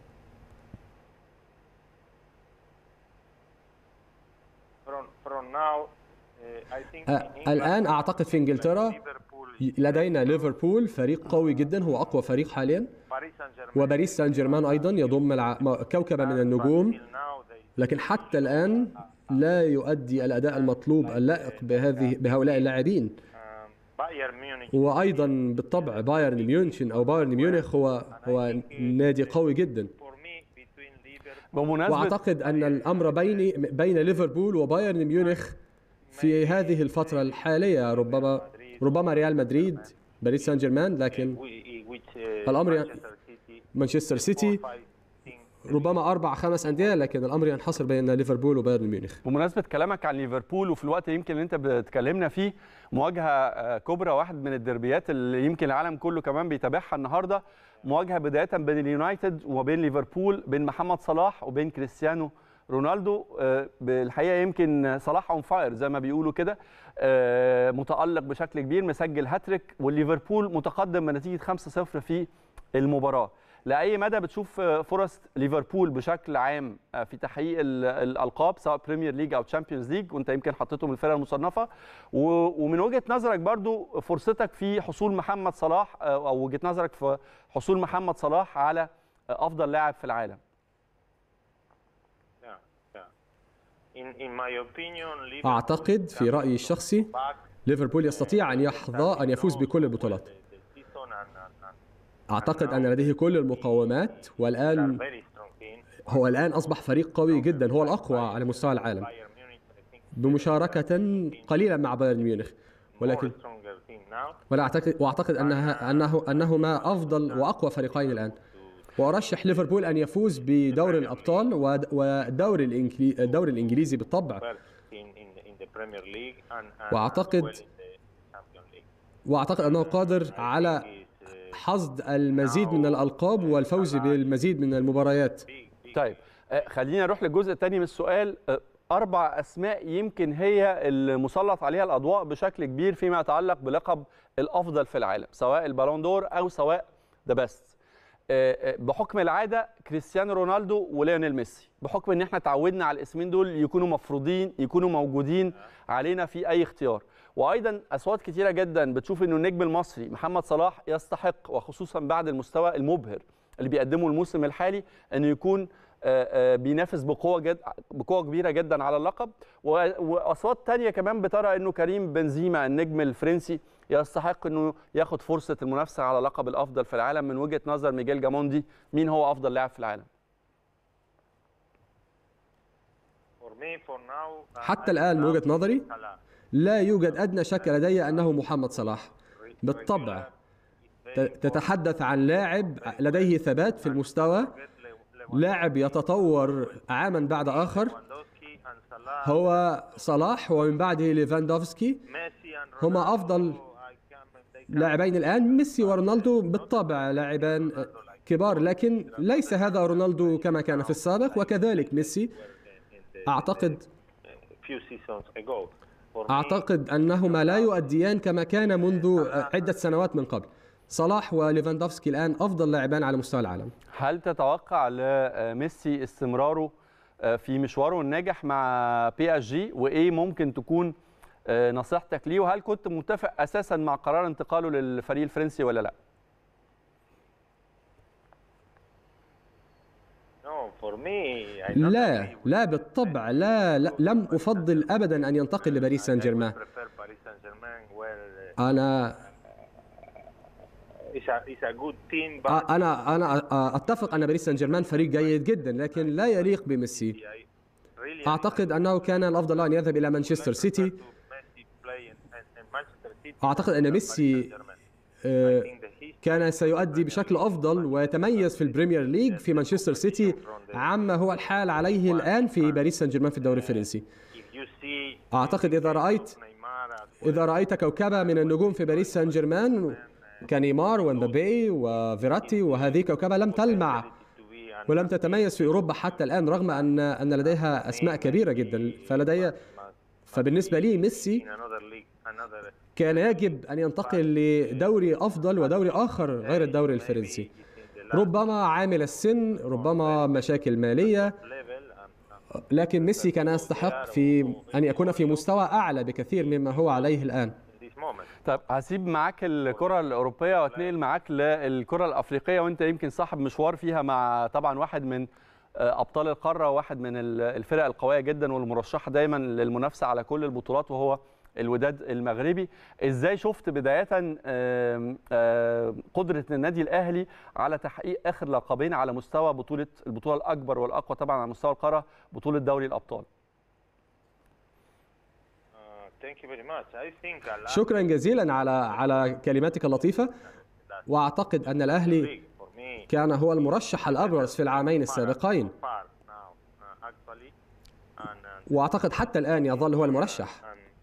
From, from now, uh, I think آه، in England, الان اعتقد في انجلترا Liverpool, لدينا ليفربول فريق قوي جدا هو اقوى فريق حاليا Paris Saint-Germain, وباريس سان جيرمان ايضا يضم الع... م- كوكبه من النجوم till now they لكن حتى الان لا يؤدي الاداء المطلوب اللائق بهذه بهؤلاء اللاعبين um, Bayern Munich وايضا بالطبع بايرن ميونشن او بايرن ميونخ هو هو نادي قوي جدا for me between Liverpool بمناسبه واعتقد ان الامر بين بين ليفربول وبايرن ميونخ في هذه الفتره الحاليه ربما ربما ريال مدريد باريس سان جيرمان لكن we- which uh, الأمر ي- Manchester City مانشستر سيتي five things ربما اربع خمس انديه لكن الامر ينحصر بين ليفربول وبايرن ميونخ بمناسبه كلامك عن ليفربول وفي الوقت يمكن اللي انت بتكلمنا فيه مواجهه آه، كبرى واحد من الدربيات اللي يمكن العالم كله كمان بيتابعها النهارده مواجهه بدايه بين اليونايتد وبين ليفربول بين محمد صلاح وبين كريستيانو رونالدو آه، بالحقيقه يمكن صلاح اون فاير زي ما بيقولوا كده آه، متالق بشكل كبير مسجل هاتريك والليفربول متقدم بنتيجه 5-0 في المباراه لاي مدى بتشوف آه، فرص ليفربول بشكل عام آه، في تحقيق ال- الالقاب سواء بريمير ليج او تشامبيونز ليج وانت يمكن حطيتهم الفرقه المصنفه و- ومن وجهه نظرك برضو فرصتك في حصول محمد صلاح آه، او وجهه نظرك في حصول محمد صلاح على آه، افضل لاعب في العالم yeah, yeah. In, in my opinion, Liverpool اعتقد في رايي الشخصي back ليفربول يستطيع ان يحظى ان يفوز بكل البطولات the, the season and, and, and اعتقد ان لديه كل المقومات والان very strong team. هو الان اصبح فريق قوي جدا هو الاقوى على مستوى العالم Bayern Munich, I think, بمشاركه قليلا مع بايرن ميونخ ولكن more stronger team now. ولا اعتقد واعتقد انها انه انهما افضل واقوى فريقين الان وارشح ليفربول ان يفوز بدوري الابطال ود- والدوري الإنجلي- الدوري الانجليزي بالطبع First in, in, in the Premier League and, and وأعتقد- well in the Champions League. واعتقد انه قادر على Is, uh, حصد المزيد من الالقاب والفوز بالمزيد من المباريات big, big طيب آه، خلينا نروح للجزء الثاني من السؤال آه، اربع اسماء يمكن هي المسلط عليها الاضواء بشكل كبير فيما يتعلق بلقب الافضل في العالم سواء البالون دور او سواء ذا بيست بحكم العاده كريستيانو رونالدو وليونيل ميسي بحكم ان احنا تعودنا على الاسمين دول يكونوا مفروضين يكونوا موجودين علينا في اي اختيار وايضا اصوات كتيره جدا بتشوف انه النجم المصري محمد صلاح يستحق وخصوصا بعد المستوى المبهر اللي بيقدمه الموسم الحالي انه يكون بينافس بقوه جد بقوه كبيره جدا على اللقب واصوات تانية كمان بترى انه كريم بنزيما النجم الفرنسي يستحق انه ياخد فرصه المنافسه على لقب الافضل في العالم من وجهه نظر ميجيل جاموندي مين هو افضل لاعب في العالم حتى الان من وجهه نظري لا يوجد ادنى شك لدي انه محمد صلاح بالطبع تتحدث عن لاعب لديه ثبات في المستوى لاعب يتطور عاما بعد اخر هو صلاح ومن بعده ليفاندوفسكي هما افضل لاعبين الان ميسي ورونالدو بالطبع لاعبان كبار لكن ليس هذا رونالدو كما كان في السابق وكذلك ميسي اعتقد اعتقد انهما لا يؤديان كما كان منذ عده سنوات من قبل صلاح وليفاندوفسكي الان افضل لاعبان على مستوى العالم هل تتوقع لميسي استمراره في مشواره الناجح مع بي اس جي وايه ممكن تكون نصيحتك ليه وهل كنت متفق اساسا مع قرار انتقاله للفريق الفرنسي ولا لا لا لا بالطبع لا, لا لم افضل ابدا ان ينتقل لباريس سان جيرمان انا انا انا اتفق ان باريس سان جيرمان فريق جيد جدا لكن لا يليق بميسي اعتقد انه كان الافضل ان يذهب الى مانشستر سيتي اعتقد ان ميسي كان سيؤدي بشكل افضل ويتميز في البريمير ليج في مانشستر سيتي عما هو الحال عليه الان في باريس سان جيرمان في الدوري الفرنسي اعتقد اذا رايت اذا رايت كوكبه من النجوم في باريس سان جيرمان كنيمار ومبابي وفيراتي وهذه كوكبة لم تلمع ولم تتميز في أوروبا حتى الآن رغم أن أن لديها أسماء كبيرة جدا فلدي فبالنسبة لي ميسي كان يجب أن ينتقل لدوري أفضل ودوري آخر غير الدوري الفرنسي ربما عامل السن ربما مشاكل مالية لكن ميسي كان يستحق في أن يكون في مستوى أعلى بكثير مما هو عليه الآن طب هسيب معاك الكره الاوروبيه واتنقل معاك للكره الافريقيه وانت يمكن صاحب مشوار فيها مع طبعا واحد من ابطال القاره واحد من الفرق القويه جدا والمرشحه دايما للمنافسه على كل البطولات وهو الوداد المغربي ازاي شفت بدايه قدره النادي الاهلي على تحقيق اخر لقبين على مستوى بطوله البطوله الاكبر والاقوى طبعا على مستوى القاره بطوله دوري الابطال شكرا جزيلا على على كلماتك اللطيفه واعتقد ان الاهلي كان هو المرشح الابرز في العامين السابقين واعتقد حتى الان يظل هو المرشح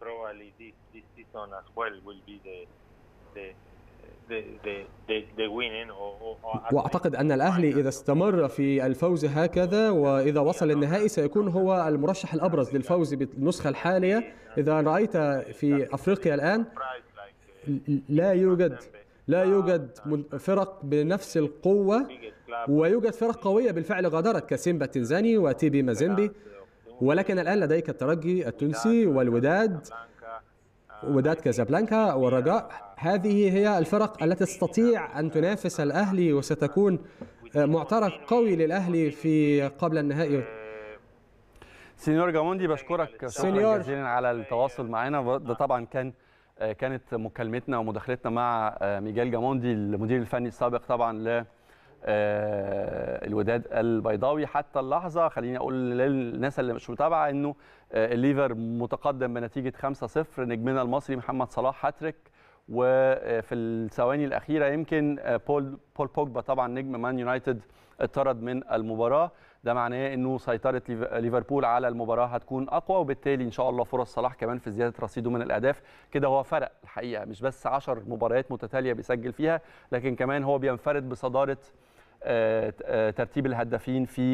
واعتقد ان الاهلي اذا استمر في الفوز هكذا واذا وصل للنهائي سيكون هو المرشح الابرز للفوز بالنسخه الحاليه اذا رايت في افريقيا الان لا يوجد لا يوجد فرق بنفس القوه ويوجد فرق قويه بالفعل غادرت كسيمبا التنزاني وتيبي مازيمبي ولكن الان لديك الترجي التونسي والوداد وداد كازابلانكا والرجاء هذه هي الفرق التي تستطيع ان تنافس الاهلي وستكون معترك قوي للاهلي في قبل النهائي سينيور جاموندي بشكرك سينيور. جزيلا على التواصل معنا ده طبعا كان كانت مكالمتنا ومداخلتنا مع ميجال جاموندي المدير الفني السابق طبعا ل الوداد البيضاوي حتى اللحظه خليني اقول للناس اللي مش متابعه انه الليفر متقدم بنتيجه 5-0 نجمنا المصري محمد صلاح هاتريك وفي الثواني الاخيره يمكن بول بول بوجبا طبعا نجم مان يونايتد اتطرد من المباراه ده معناه انه سيطره ليفربول على المباراه هتكون اقوى وبالتالي ان شاء الله فرص صلاح كمان في زياده رصيده من الاهداف كده هو فرق الحقيقه مش بس 10 مباريات متتاليه بيسجل فيها لكن كمان هو بينفرد بصداره ترتيب الهدافين في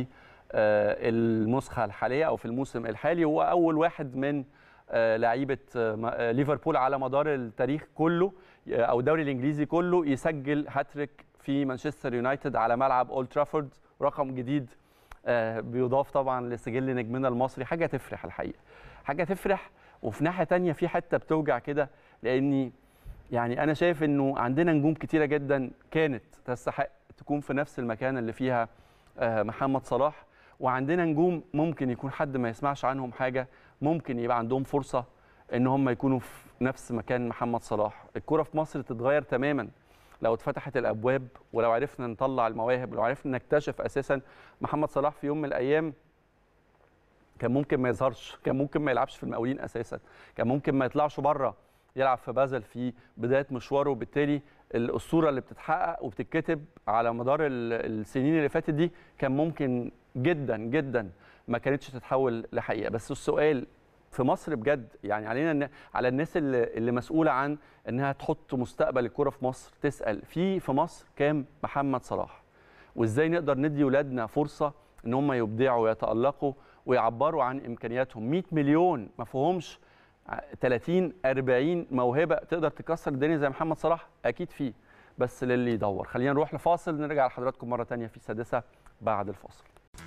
آه، النسخه الحاليه او في الموسم الحالي هو اول واحد من آه، لعيبه آه، م- آه، ليفربول على مدار التاريخ كله آه، او الدوري الانجليزي كله يسجل هاتريك في مانشستر يونايتد على ملعب اولد ترافورد رقم جديد آه، بيضاف طبعا لسجل نجمنا المصري حاجه تفرح الحقيقه حاجه تفرح وفي ناحيه تانية في حته بتوجع كده لاني يعني انا شايف انه عندنا نجوم كتيره جدا كانت تستحق تكون في نفس المكان اللي فيها آه، محمد صلاح وعندنا نجوم ممكن يكون حد ما يسمعش عنهم حاجه ممكن يبقى عندهم فرصه ان هم يكونوا في نفس مكان محمد صلاح الكره في مصر تتغير تماما لو اتفتحت الابواب ولو عرفنا نطلع المواهب ولو عرفنا نكتشف اساسا محمد صلاح في يوم من الايام كان ممكن ما يظهرش كان ممكن ما يلعبش في المقاولين اساسا كان ممكن ما يطلعش بره يلعب في بازل في بدايه مشواره وبالتالي الاسطوره اللي بتتحقق وبتتكتب على مدار ال- السنين اللي فاتت دي كان ممكن جدا جدا ما كانتش تتحول لحقيقه بس السؤال في مصر بجد يعني علينا إن- على الناس اللي, اللي مسؤوله عن انها تحط مستقبل الكره في مصر تسال في في مصر كام محمد صلاح وازاي نقدر ندي ولادنا فرصه ان هم يبدعوا ويتالقوا ويعبروا عن امكانياتهم 100 مليون ما فيهمش 30 40 موهبه تقدر تكسر الدنيا زي محمد صلاح اكيد فيه بس للي يدور خلينا نروح لفاصل نرجع لحضراتكم مره تانية في السادسه بعد الفاصل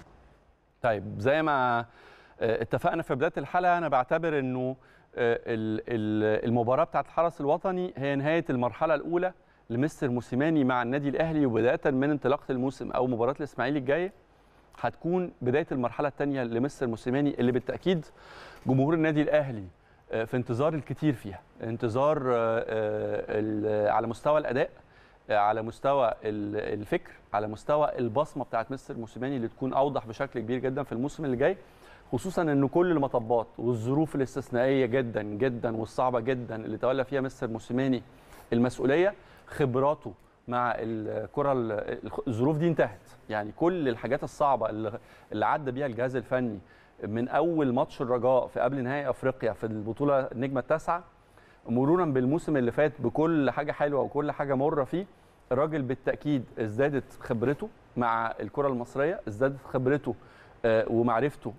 طيب زي ما آه، اتفقنا في بدايه الحلقه انا بعتبر انه آه، ال- ال- المباراه بتاعت الحرس الوطني هي نهايه المرحله الاولى لمستر موسيماني مع النادي الاهلي وبدايه من انطلاقه الموسم او مباراه الاسماعيلي الجايه هتكون بدايه المرحله الثانيه لمستر موسيماني اللي بالتاكيد جمهور النادي الاهلي آه، في انتظار الكثير فيها انتظار آه، آه، ال- على مستوى الاداء آه، على مستوى ال- الفكر على مستوى البصمه بتاعت مستر موسيماني اللي تكون اوضح بشكل كبير جدا في الموسم اللي جاي خصوصا ان كل المطبات والظروف الاستثنائيه جدا جدا والصعبه جدا اللي تولى فيها مستر موسيماني المسؤوليه خبراته مع الكره ال- الظروف دي انتهت يعني كل الحاجات الصعبه اللي اللي عدى بيها الجهاز الفني من اول ماتش الرجاء في قبل نهائي افريقيا في البطوله النجمه التاسعه مرورا بالموسم اللي فات بكل حاجه حلوه وكل حاجه مره فيه الراجل بالتاكيد ازدادت خبرته مع الكره المصريه ازدادت خبرته آه، ومعرفته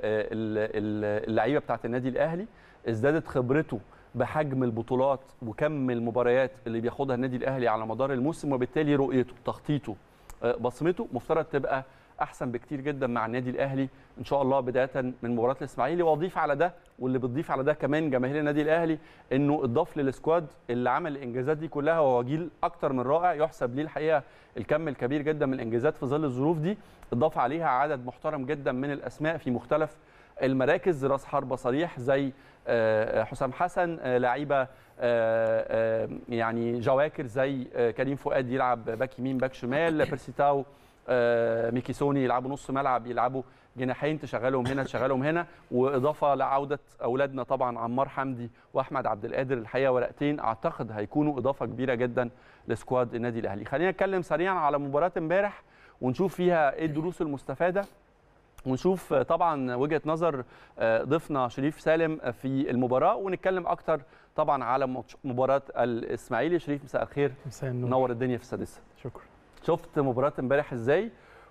باللعيبه بتاعه النادي الاهلي ازدادت خبرته بحجم البطولات وكم المباريات اللي بياخدها النادي الاهلي على مدار الموسم وبالتالي رؤيته تخطيطه آه، بصمته مفترض تبقى احسن بكتير جدا مع النادي الاهلي ان شاء الله بدايه من مباراه الاسماعيلي واضيف على ده واللي بتضيف على ده كمان جماهير النادي الاهلي انه اضاف للسكواد اللي عمل الانجازات دي كلها وهو جيل اكتر من رائع يحسب ليه الحقيقه الكم الكبير جدا من الانجازات في ظل الظروف دي اضاف عليها عدد محترم جدا من الاسماء في مختلف المراكز راس حربه صريح زي آه، حسام حسن آه، لعيبه آه، آه، يعني جواكر زي آه، كريم فؤاد يلعب باك يمين باك شمال بيرسيتاو آه، ميكيسوني يلعبوا نص ملعب يلعبوا جناحين تشغلهم هنا تشغلهم هنا واضافه لعوده اولادنا طبعا عمار حمدي واحمد عبد القادر الحقيقه ورقتين اعتقد هيكونوا اضافه كبيره جدا لسكواد النادي الاهلي خلينا نتكلم سريعا على مباراه امبارح ونشوف فيها ايه الدروس المستفاده ونشوف طبعا وجهه نظر آه، ضيفنا شريف سالم في المباراه ونتكلم اكتر طبعا على ماتش- مباراه الاسماعيلي شريف مساء الخير مساء النور منور الدنيا في السادسه شكرا شفت مباراه امبارح ازاي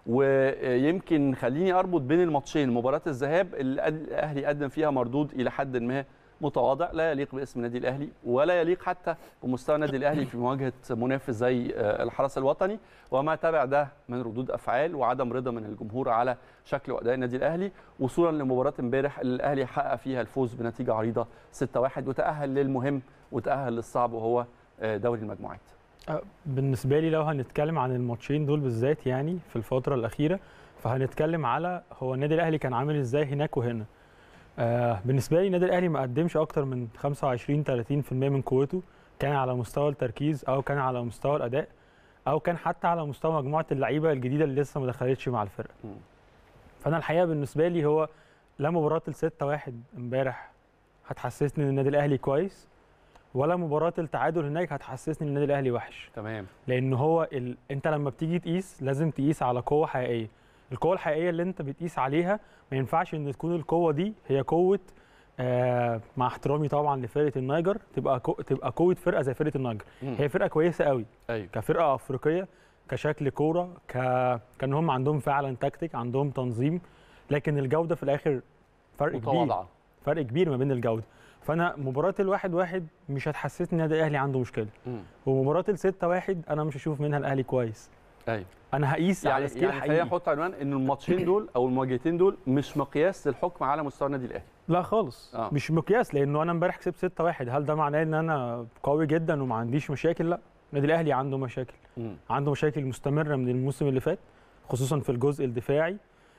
ويمكن خليني اربط بين الماتشين مباراه الذهاب اللي قد- الاهلي قدم فيها مردود الى حد ما متواضع لا يليق باسم النادي الاهلي ولا يليق حتى بمستوى النادي الاهلي في مواجهه منافس زي آه، الحرس الوطني وما تبع ده من ردود افعال وعدم رضا من الجمهور على شكل واداء النادي الاهلي وصولا لمباراه امبارح اللي الاهلي حقق فيها الفوز بنتيجه عريضه 6-1 وتاهل للمهم وتاهل للصعب وهو آه، دوري المجموعات أه، بالنسبه لي لو هنتكلم عن الماتشين دول بالذات يعني في الفتره الاخيره فهنتكلم على هو النادي الاهلي كان عامل ازاي هناك وهنا آه بالنسبه لي النادي الاهلي ما قدمش اكتر من 25 30% من قوته كان على مستوى التركيز او كان على مستوى الاداء او كان حتى على مستوى مجموعه اللعيبه الجديده اللي لسه ما دخلتش مع الفرقه مم. فانا الحقيقه بالنسبه لي هو لا مباراه ال 6 1 امبارح هتحسسني ان النادي الاهلي كويس ولا مباراه التعادل هناك هتحسسني ان النادي الاهلي وحش تمام لان هو ال... انت لما بتيجي تقيس لازم تقيس على قوه حقيقيه القوه الحقيقيه اللي انت بتقيس عليها ما ينفعش ان تكون القوه دي هي قوه آه مع احترامي طبعا لفرقه النيجر تبقى كو... تبقى قوه فرقه زي فرقه النيجر مم. هي فرقه كويسه قوي ايوه كفرقه افريقيه كشكل كوره ك... كان هم عندهم فعلا تكتيك عندهم تنظيم لكن الجوده في الاخر فرق كبير متواضعه فرق كبير ما بين الجوده فانا مباراه الواحد واحد مش هتحسسني ان النادي الاهلي عنده مشكله مم. ومباراه الستة واحد انا مش هشوف منها الاهلي كويس ايوه انا هقيس يعني على سكيل يعني خلينا حقيقي نحط عنوان ان الماتشين دول او المواجهتين دول مش مقياس للحكم على مستوى النادي الاهلي لا خالص آه. مش مقياس لانه انا امبارح كسبت 6 1 هل ده معناه ان انا قوي جدا وما عنديش مشاكل لا النادي الاهلي عنده مشاكل مم. عنده مشاكل مستمره من الموسم اللي فات خصوصا في الجزء الدفاعي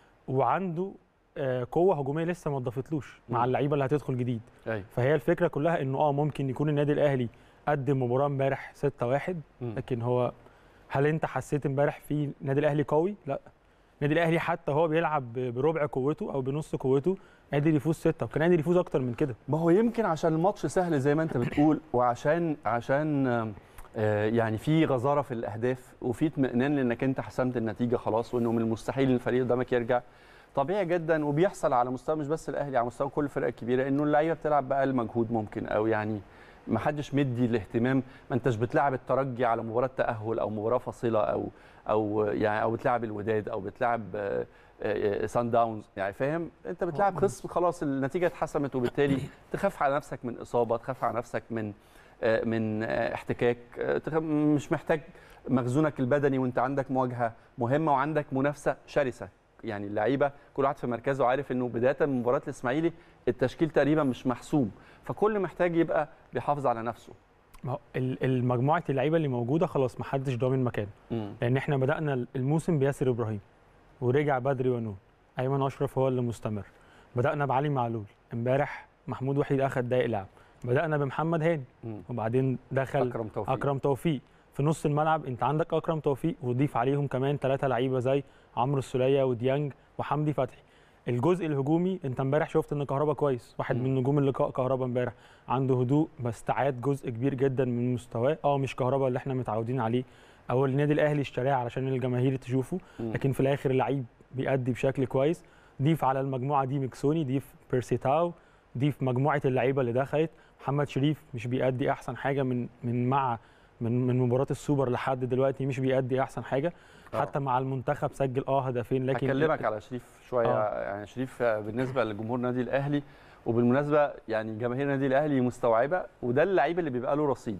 وعنده آه، قوه هجوميه لسه ما اضافتلوش مع مم. اللعيبه اللي هتدخل جديد ايوه فهي الفكره كلها انه اه ممكن يكون النادي الاهلي قدم مباراه امبارح 6 1 مم. لكن هو هل انت حسيت امبارح في النادي الاهلي قوي لا النادي الاهلي حتى هو بيلعب ب- بربع قوته او بنص قوته قادر يفوز ستة وكان قادر يفوز اكتر من كده ما هو يمكن عشان الماتش سهل زي ما انت بتقول وعشان عشان آم، آه، يعني في غزاره في الاهداف وفي اطمئنان لانك انت حسمت النتيجه خلاص وانه من المستحيل ان الفريق قدامك يرجع طبيعي جدا وبيحصل على مستوى مش بس الاهلي على مستوى كل الفرق الكبيره انه اللعيبه بتلعب باقل مجهود ممكن او يعني ما حدش مدي الاهتمام ما انتش بتلعب الترجي على مباراه تاهل او مباراه فاصله او او يعني او بتلعب الوداد او بتلعب آه، آه، سان داونز يعني فاهم انت بتلعب خصم خلاص النتيجه اتحسمت وبالتالي تخاف على نفسك من اصابه تخاف على نفسك من آه، من آه، احتكاك آه، تخاف- مش محتاج مخزونك البدني وانت عندك مواجهه مهمه وعندك منافسه شرسه يعني اللعيبه كل واحد في مركزه عارف انه بدايه من مباراه الاسماعيلي التشكيل تقريبا مش محسوم فكل محتاج يبقى بيحافظ على نفسه ما هو ال- المجموعه اللعيبه اللي موجوده خلاص ما حدش ضامن مكانه لان احنا بدانا الموسم بياسر ابراهيم ورجع بدري ونون ايمن اشرف هو اللي مستمر بدانا بعلي معلول امبارح محمود وحيد اخذ دقائق لعب بدانا بمحمد هاني مم. وبعدين دخل اكرم توفيق اكرم توفيق في نص الملعب انت عندك اكرم توفيق وضيف عليهم كمان ثلاثه لعيبه زي عمرو السوليه وديانج وحمدي فتحي الجزء الهجومي انت امبارح شفت ان كهربا كويس واحد مم. من نجوم اللقاء كهربا امبارح عنده هدوء بس تعاد جزء كبير جدا من مستواه اه مش كهربا اللي احنا متعودين عليه او النادي الاهلي اشتراه علشان الجماهير تشوفه مم. لكن في الاخر اللعيب بيأدي بشكل كويس ضيف على المجموعه دي ميكسوني ضيف بيرسيتاو ضيف مجموعه اللعيبه اللي دخلت محمد شريف مش بيأدي احسن حاجه من من مع من من مباراه السوبر لحد دلوقتي مش بيأدي احسن حاجه آه. حتى مع المنتخب سجل اه هدفين لكن هكلمك على شريف شويه آه. يعني شريف بالنسبه لجمهور النادي الاهلي وبالمناسبه يعني جماهير النادي الاهلي مستوعبه وده اللعيب اللي بيبقى له رصيد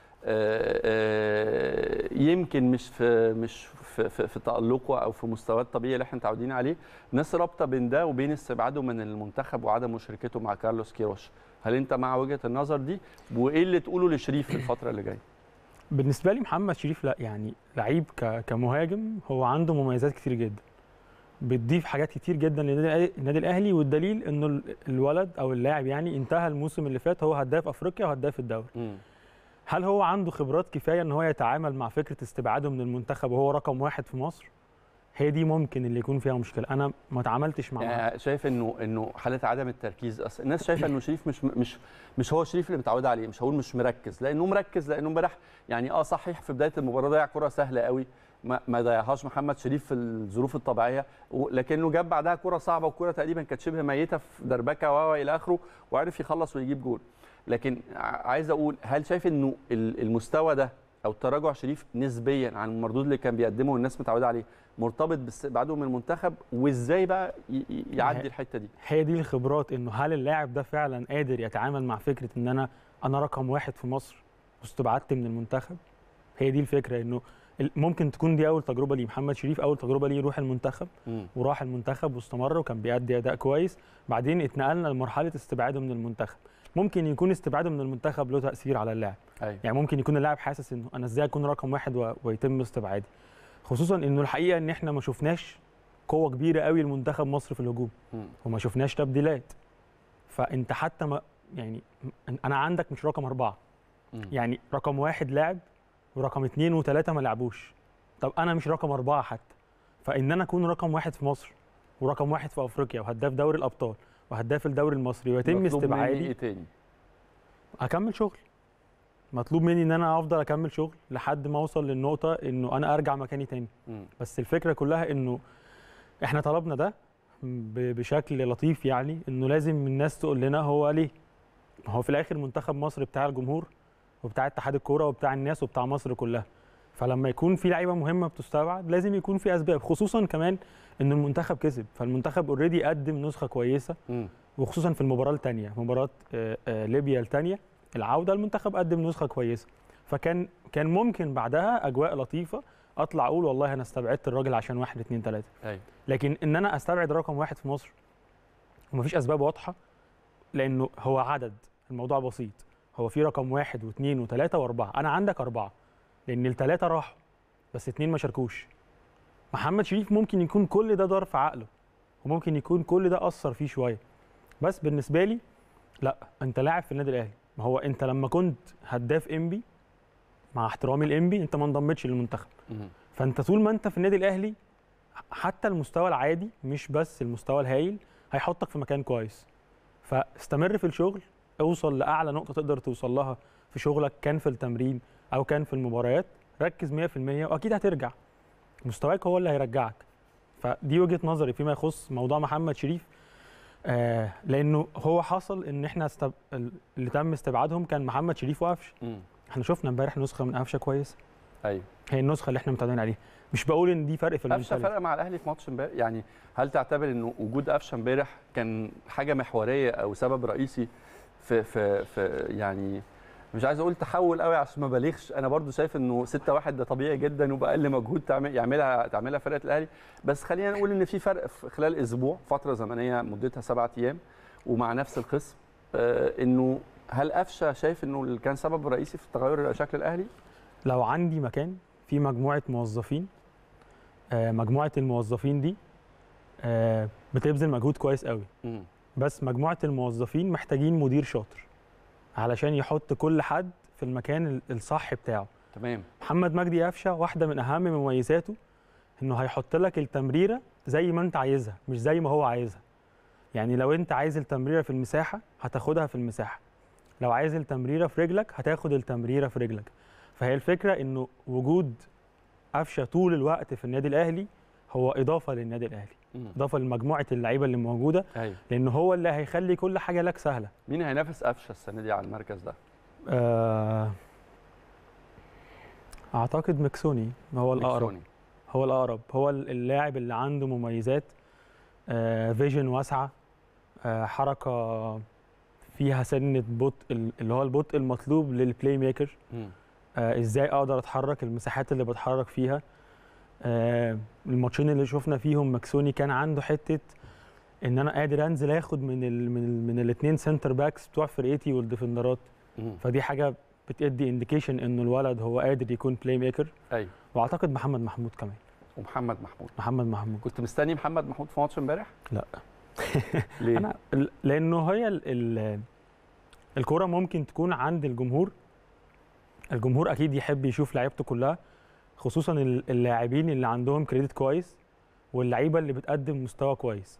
آه، آه، يمكن مش في مش في, في, في تألقه او في مستواه الطبيعي اللي احنا متعودين عليه ناس رابطه بين ده وبين استبعاده من المنتخب وعدم مشاركته مع كارلوس كيروش هل انت مع وجهه النظر دي وايه اللي تقوله لشريف في الفتره اللي جايه بالنسبه لي محمد شريف لا يعني لعيب ك- كمهاجم هو عنده مميزات كتير جدا بتضيف حاجات كتير جدا للنادي الأهلي- النادي الاهلي والدليل انه ال- الولد او اللاعب يعني انتهى الموسم اللي فات هو هداف افريقيا وهداف الدوري هل هو عنده خبرات كفايه ان هو يتعامل مع فكره استبعاده من المنتخب وهو رقم واحد في مصر هي دي ممكن اللي يكون فيها مشكله انا ما اتعاملتش مع يعني شايف انه انه حاله عدم التركيز أصل الناس شايفه انه شريف مش مش مش هو شريف اللي متعود عليه مش هقول مش مركز لانه مركز لانه امبارح يعني اه صحيح في بدايه المباراه ضيع كره سهله قوي ما ما ضيعهاش محمد شريف في الظروف الطبيعيه و- لكنه جاب بعدها كره صعبه وكره تقريبا كانت شبه ميته في دربكه و الى اخره وعرف يخلص ويجيب جول لكن ع- عايز اقول هل شايف انه ال- المستوى ده او تراجع شريف نسبيا عن المردود اللي كان بيقدمه والناس متعوده عليه مرتبط باستبعاده من المنتخب وازاي بقى ي- ي- يعدي الحته دي هي دي الخبرات انه هل اللاعب ده فعلا قادر يتعامل مع فكره ان انا انا رقم واحد في مصر واستبعدت من المنتخب هي دي الفكره انه ال- ممكن تكون دي اول تجربه ليه محمد شريف اول تجربه ليه يروح المنتخب وراح المنتخب واستمر وكان بيأدي اداء كويس بعدين اتنقلنا لمرحله استبعاده من المنتخب ممكن يكون استبعاده من المنتخب له تاثير على اللاعب ايوه يعني ممكن يكون اللاعب حاسس انه انا ازاي اكون رقم واحد و- ويتم استبعادي خصوصا انه الحقيقه ان احنا ما شفناش قوه كبيره قوي لمنتخب مصر في الهجوم مم. وما شفناش تبديلات فانت حتى ما يعني م- انا عندك مش رقم اربعه مم. يعني رقم واحد لاعب ورقم اثنين وثلاثه ما لعبوش طب انا مش رقم اربعه حتى فان انا اكون رقم واحد في مصر ورقم واحد في افريقيا وهداف دوري الابطال وهداف الدوري المصري ويتم مطلوب مني استبعادي ايه تاني اكمل شغل مطلوب مني ان انا افضل اكمل شغل لحد ما اوصل للنقطه انه انا ارجع مكاني تاني مم. بس الفكره كلها انه احنا طلبنا ده ب- بشكل لطيف يعني انه لازم الناس تقول لنا هو ليه ما هو في الاخر منتخب مصر بتاع الجمهور وبتاع اتحاد الكوره وبتاع الناس وبتاع مصر كلها فلما يكون في لعيبه مهمه بتستبعد لازم يكون في اسباب خصوصا كمان ان المنتخب كسب فالمنتخب اوريدي قدم نسخه كويسه مم. وخصوصا في المباراه الثانيه مباراه آه، آه، ليبيا الثانيه العوده المنتخب قدم نسخه كويسه فكان كان ممكن بعدها اجواء لطيفه اطلع اقول والله انا استبعدت الراجل عشان واحد اتنين تلاته ايوه لكن ان انا استبعد رقم واحد في مصر ومفيش اسباب واضحه لانه هو عدد الموضوع بسيط هو في رقم واحد واثنين وثلاثه واربعه انا عندك اربعه لان الثلاثه راحوا بس اثنين ما شاركوش محمد شريف ممكن يكون كل ده دار في عقله وممكن يكون كل ده اثر فيه شويه بس بالنسبه لي لا انت لاعب في النادي الاهلي ما هو انت لما كنت هداف انبي مع احترامي الانبي انت ما انضمتش للمنتخب مم. فانت طول ما انت في النادي الاهلي حتى المستوى العادي مش بس المستوى الهايل هيحطك في مكان كويس فاستمر في الشغل اوصل لاعلى نقطه تقدر توصل لها في شغلك كان في التمرين او كان في المباريات ركز 100% واكيد هترجع مستواك هو اللي هيرجعك فدي وجهه نظري فيما يخص موضوع محمد شريف آه لانه هو حصل ان احنا استب... اللي تم استبعادهم كان محمد شريف وقفشه مم. احنا شفنا امبارح نسخه من قفشه كويسه ايوه هي النسخه اللي احنا متعودين عليها مش بقول ان دي فرق في قفشه المنتاليتي فرق مع الاهلي في ماتش امبارح يعني هل تعتبر انه وجود قفشه امبارح كان حاجه محوريه او سبب رئيسي في في في يعني مش عايز اقول تحول قوي عشان ما بالغش انا برضو شايف انه 6 1 ده طبيعي جدا وباقل مجهود تعمل يعملها تعملها فرقه الاهلي بس خلينا نقول ان في فرق في خلال اسبوع فتره زمنيه مدتها سبعة ايام ومع نفس القسم آه انه هل قفشه شايف انه اللي كان سبب رئيسي في تغير شكل الاهلي؟ لو عندي مكان في مجموعه موظفين آه، مجموعه الموظفين دي آه، بتبذل مجهود كويس قوي مم. بس مجموعه الموظفين محتاجين مدير شاطر علشان يحط كل حد في المكان ال- الصح بتاعه تمام محمد مجدي قفشه واحده من اهم مميزاته انه هيحط لك التمريره زي ما انت عايزها مش زي ما هو عايزها يعني لو انت عايز التمريره في المساحه هتاخدها في المساحه لو عايز التمريره في رجلك هتاخد التمريره في رجلك فهي الفكره انه وجود قفشه طول الوقت في النادي الاهلي هو اضافه للنادي الاهلي مم. اضافه لمجموعه اللعيبه اللي موجوده ايوه لان هو اللي هيخلي كل حاجه لك سهله مين هينافس قفشه السنه دي على المركز ده؟ آه، اعتقد مكسوني هو الاقرب ميكسوني. هو الاقرب هو اللاعب اللي عنده مميزات آه، فيجن واسعه آه، حركه فيها سنه بطء اللي هو البطء المطلوب للبلاي ميكر مم. آه، ازاي اقدر اتحرك المساحات اللي بتحرك فيها آه، الماتشين اللي شفنا فيهم مكسوني كان عنده حته ان انا قادر انزل اخد من ال من ال من الاثنين سنتر باكس بتوع فرقتي والديفندرات مم. فدي حاجه بتدي انديكيشن انه الولد هو قادر يكون بلاي ميكر ايوه واعتقد محمد محمود كمان ومحمد محمود محمد محمود كنت مستني محمد محمود في ماتش امبارح؟ لا. ليه؟ انا ال- لانه هي ال ال الكوره ممكن تكون عند الجمهور الجمهور اكيد يحب يشوف لعيبته كلها خصوصا ال- اللاعبين اللي عندهم كريدت كويس واللعيبه اللي بتقدم مستوى كويس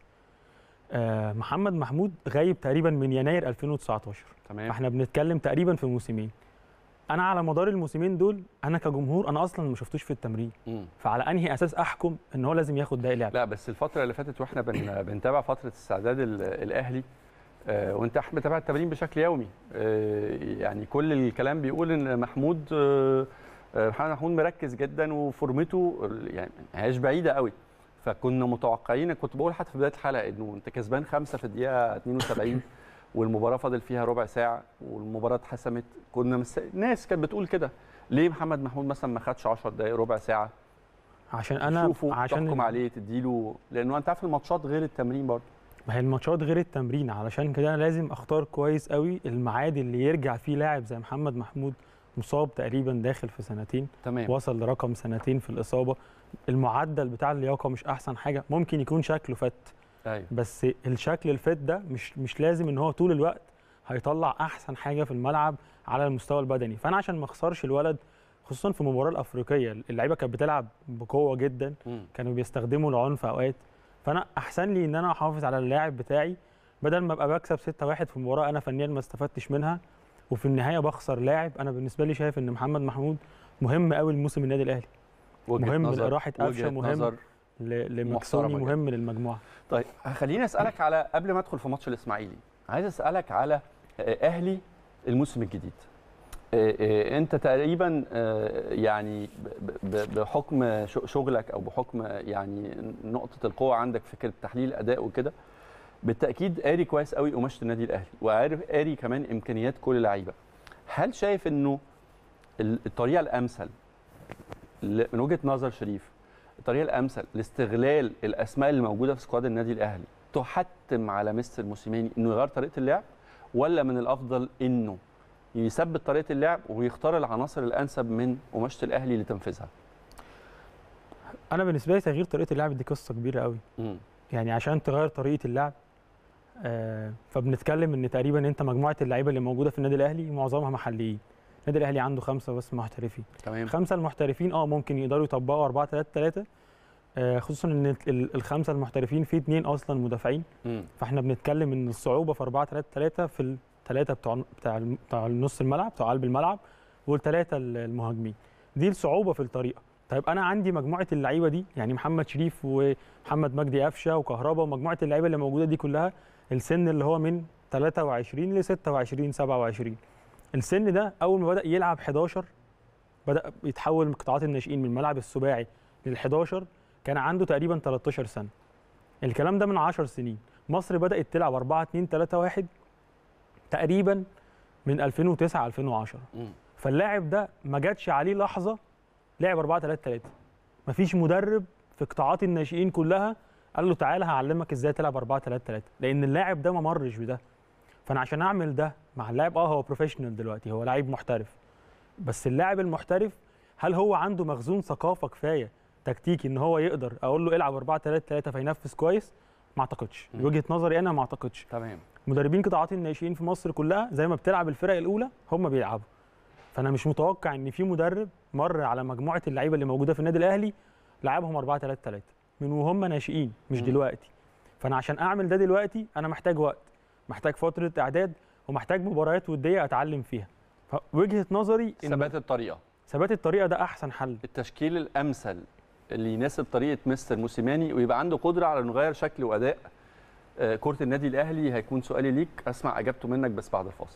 آه محمد محمود غايب تقريبا من يناير 2019 تمام فاحنا بنتكلم تقريبا في موسمين انا على مدار الموسمين دول انا كجمهور انا اصلا ما شفتوش في التمرين مم. فعلى انهي اساس احكم ان هو لازم ياخد دقايق لعب لا بس الفترة اللي فاتت واحنا بن... بنتابع فترة استعداد ال- الأهلي آه، وانت احمد متابع التمرين بشكل يومي آه، يعني كل الكلام بيقول ان محمود آه، آه، محمد محمود مركز جدا وفورمته يعني ما هياش بعيدة قوي فكنا متوقعين كنت بقول حتى في بداية الحلقة انه انت كسبان خمسة في الدقيقة 72 والمباراة فاضل فيها ربع ساعة والمباراة اتحسمت كنا مس... ناس كانت بتقول كده ليه محمد محمود مثلا ما خدش 10 دقايق ربع ساعة عشان انا تشوفه عشان تحكم عليه تديله لانه انت عارف الماتشات غير التمرين برضه ما هي الماتشات غير التمرين علشان كده انا لازم اختار كويس قوي الميعاد اللي يرجع فيه لاعب زي محمد محمود مصاب تقريبا داخل في سنتين تمام وصل لرقم سنتين في الاصابه المعدل بتاع اللياقه مش احسن حاجه ممكن يكون شكله فت ايوه بس الشكل الفت ده مش مش لازم ان هو طول الوقت هيطلع احسن حاجه في الملعب على المستوى البدني فانا عشان ما اخسرش الولد خصوصا في المباراه الافريقيه اللعيبه كانت بتلعب بقوه جدا مم. كانوا بيستخدموا العنف اوقات فانا احسن لي ان انا احافظ على اللاعب بتاعي بدل ما ابقى بكسب 6-1 في مباراه انا فنيا ما استفدتش منها وفي النهايه بخسر لاعب انا بالنسبه لي شايف ان محمد محمود مهم قوي لموسم النادي الاهلي وجهة مهم نظر- لراحه قفشه وجهة مهم نظر. ل- لمكسوني محترمة مهم للمجموعه طيب خليني اسالك على قبل ما ادخل في ماتش الاسماعيلي عايز اسالك على آه، اهلي الموسم الجديد آه، آه، انت تقريبا آه، يعني ب- ب- بحكم ش- شغلك او بحكم يعني نقطه القوه عندك في فكره تحليل الاداء وكده بالتاكيد قاري كويس قوي قماشه النادي الاهلي وعارف قاري كمان امكانيات كل اللعيبه هل شايف انه ال- الطريقه الامثل ل- من وجهه نظر شريف الطريقه الامثل لاستغلال الاسماء اللي موجوده في سكواد النادي الاهلي تحتم على مستر موسيماني انه يغير طريقه اللعب ولا من الافضل انه يثبت طريقه اللعب ويختار العناصر الانسب من قماشه الاهلي لتنفيذها انا بالنسبه لي تغيير طريقه اللعب دي قصه كبيره قوي مم. يعني عشان تغير طريقه اللعب آه فبنتكلم ان تقريبا انت مجموعه اللعيبه اللي موجوده في النادي الاهلي معظمها محليين النادي الاهلي عنده خمسه بس محترفين تمام خمسه المحترفين اه ممكن يقدروا يطبقوا 4 3 3 آه خصوصا ان ال- ال- الخمسه المحترفين في اثنين اصلا مدافعين مم. فاحنا بنتكلم ان الصعوبه في 4 3 3 في الثلاثه بتوع بتاع الم- بتاع نص الملعب بتوع قلب الملعب والثلاثه المهاجمين دي الصعوبه في الطريقه طيب انا عندي مجموعه اللعيبه دي يعني محمد شريف ومحمد مجدي قفشه وكهربا ومجموعه اللعيبه اللي موجوده دي كلها السن اللي هو من 23 ل 26 27 السن ده اول ما بدا يلعب 11 بدا يتحول من قطاعات الناشئين من الملعب السباعي لل 11 كان عنده تقريبا 13 سنه الكلام ده من 10 سنين مصر بدات تلعب 4 2 3 1 تقريبا من 2009 2010 مم. فاللاعب ده ما جاتش عليه لحظه لعب 4 3 3 مفيش مدرب في قطاعات الناشئين كلها قال له تعالى هعلمك ازاي تلعب 4 3 3 لان اللاعب ده ما مرش بده فانا عشان اعمل ده مع اللاعب اه هو بروفيشنال دلوقتي هو لعيب محترف بس اللاعب المحترف هل هو عنده مخزون ثقافه كفايه تكتيكي ان هو يقدر اقول له العب 4 3 3 فينفذ كويس ما اعتقدش مم. بوجهه نظري انا ما اعتقدش تمام مدربين قطاعات الناشئين في مصر كلها زي ما بتلعب الفرق الاولى هم بيلعبوا فانا مش متوقع ان في مدرب مر على مجموعه اللعيبه اللي موجوده في النادي الاهلي لعبهم 4 3 3 من وهم ناشئين مش مم. دلوقتي فانا عشان اعمل ده دلوقتي انا محتاج وقت محتاج فتره اعداد ومحتاج مباريات وديه اتعلم فيها فوجهه نظري ان ثبات الطريقه ثبات الطريقه ده احسن حل التشكيل الامثل اللي يناسب طريقه مستر موسيماني ويبقى عنده قدره على انه يغير شكل واداء آه، كره النادي الاهلي هيكون سؤالي ليك اسمع اجابته منك بس بعد الفاصل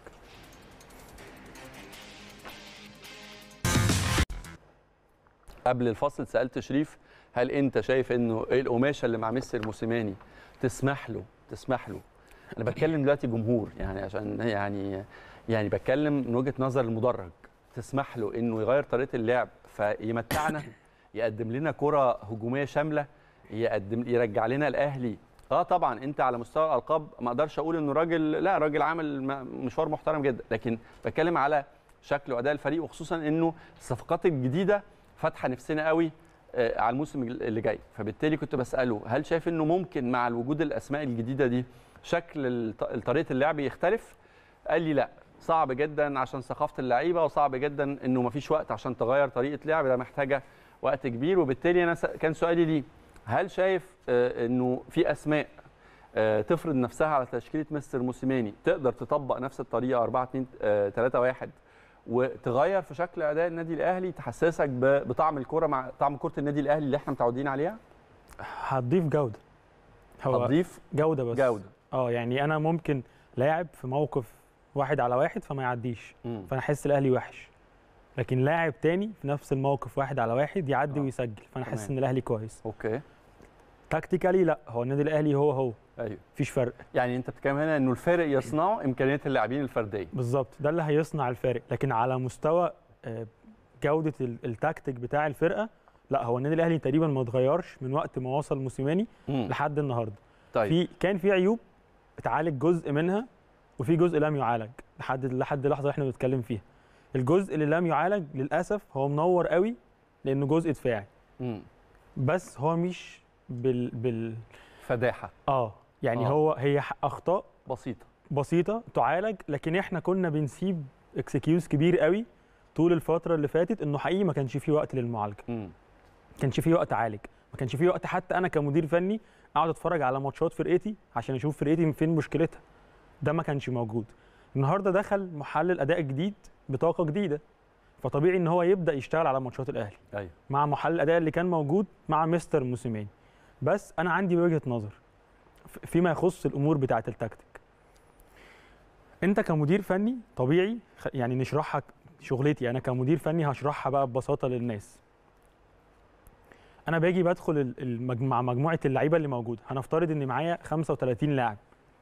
قبل الفاصل سالت شريف هل انت شايف انه ايه القماشه اللي مع مستر موسيماني تسمح له تسمح له انا بتكلم دلوقتي جمهور يعني عشان يعني يعني بتكلم من وجهه نظر المدرج تسمح له انه يغير طريقه اللعب فيمتعنا يقدم لنا كره هجوميه شامله يقدم يرجع لنا الاهلي اه طبعا انت على مستوى الالقاب ما اقدرش اقول انه راجل لا راجل عامل م- مشوار محترم جدا لكن بتكلم على شكل واداء الفريق وخصوصا انه الصفقات الجديده فاتحه نفسنا قوي آه، على الموسم اللي جاي فبالتالي كنت بساله هل شايف انه ممكن مع الوجود الاسماء الجديده دي شكل الط- طريقه اللعب يختلف قال لي لا صعب جدا عشان ثقافه اللعيبه وصعب جدا انه مفيش وقت عشان تغير طريقه لعب ده محتاجه وقت كبير وبالتالي انا س- كان سؤالي ليه هل شايف آه، انه في اسماء آه، تفرض نفسها على تشكيله مستر موسيماني تقدر تطبق نفس الطريقه 4 2 3 1 وتغير في شكل اداء النادي الاهلي تحسسك ب- بطعم الكره مع طعم كره النادي الاهلي اللي احنا متعودين عليها هتضيف جوده هو هتضيف جوده بس جوده اه يعني انا ممكن لاعب في موقف واحد على واحد فما يعديش مم. فانا احس الاهلي وحش لكن لاعب تاني في نفس الموقف واحد على واحد يعدي آه. ويسجل فانا احس تمام. ان الاهلي كويس اوكي تاكتيكالي لا هو النادي الاهلي هو هو ايوه مفيش فرق يعني انت بتتكلم هنا انه الفارق يصنعه امكانيات اللاعبين الفرديه بالظبط ده اللي هيصنع الفارق لكن على مستوى آه، جوده ال- التكتيك بتاع الفرقه لا هو النادي الاهلي تقريبا ما اتغيرش من وقت ما وصل موسيماني مم. لحد النهارده طيب في كان في عيوب اتعالج جزء منها وفي جزء لم يعالج لحد لحد اللحظه اللي احنا بنتكلم فيها الجزء اللي لم يعالج للاسف هو منور قوي لانه جزء دفاعي مم. بس هو مش بال بال فداحه اه يعني آه. آه. هو هي ح- اخطاء بسيطه بسيطه تعالج لكن احنا كنا بنسيب اكسكيوز كبير قوي طول الفتره اللي فاتت انه حقيقي ما كانش فيه وقت للمعالجه مم. ما كانش فيه وقت اعالج ما كانش فيه وقت حتى انا كمدير فني اقعد اتفرج على ماتشات فرقتي عشان اشوف فرقتي فين مشكلتها ده ما كانش موجود النهارده دخل محلل اداء جديد بطاقه جديده فطبيعي ان هو يبدا يشتغل على ماتشات الاهلي ايوه مع محلل الاداء اللي كان موجود مع مستر موسيماني بس انا عندي وجهه نظر ف- فيما يخص الامور بتاعه التكتيك انت كمدير فني طبيعي خ- يعني نشرحها شغلتي انا كمدير فني هشرحها بقى ببساطه للناس انا باجي بدخل ال- المج- مع مجموعه اللعيبه اللي موجوده هنفترض ان معايا 35 لاعب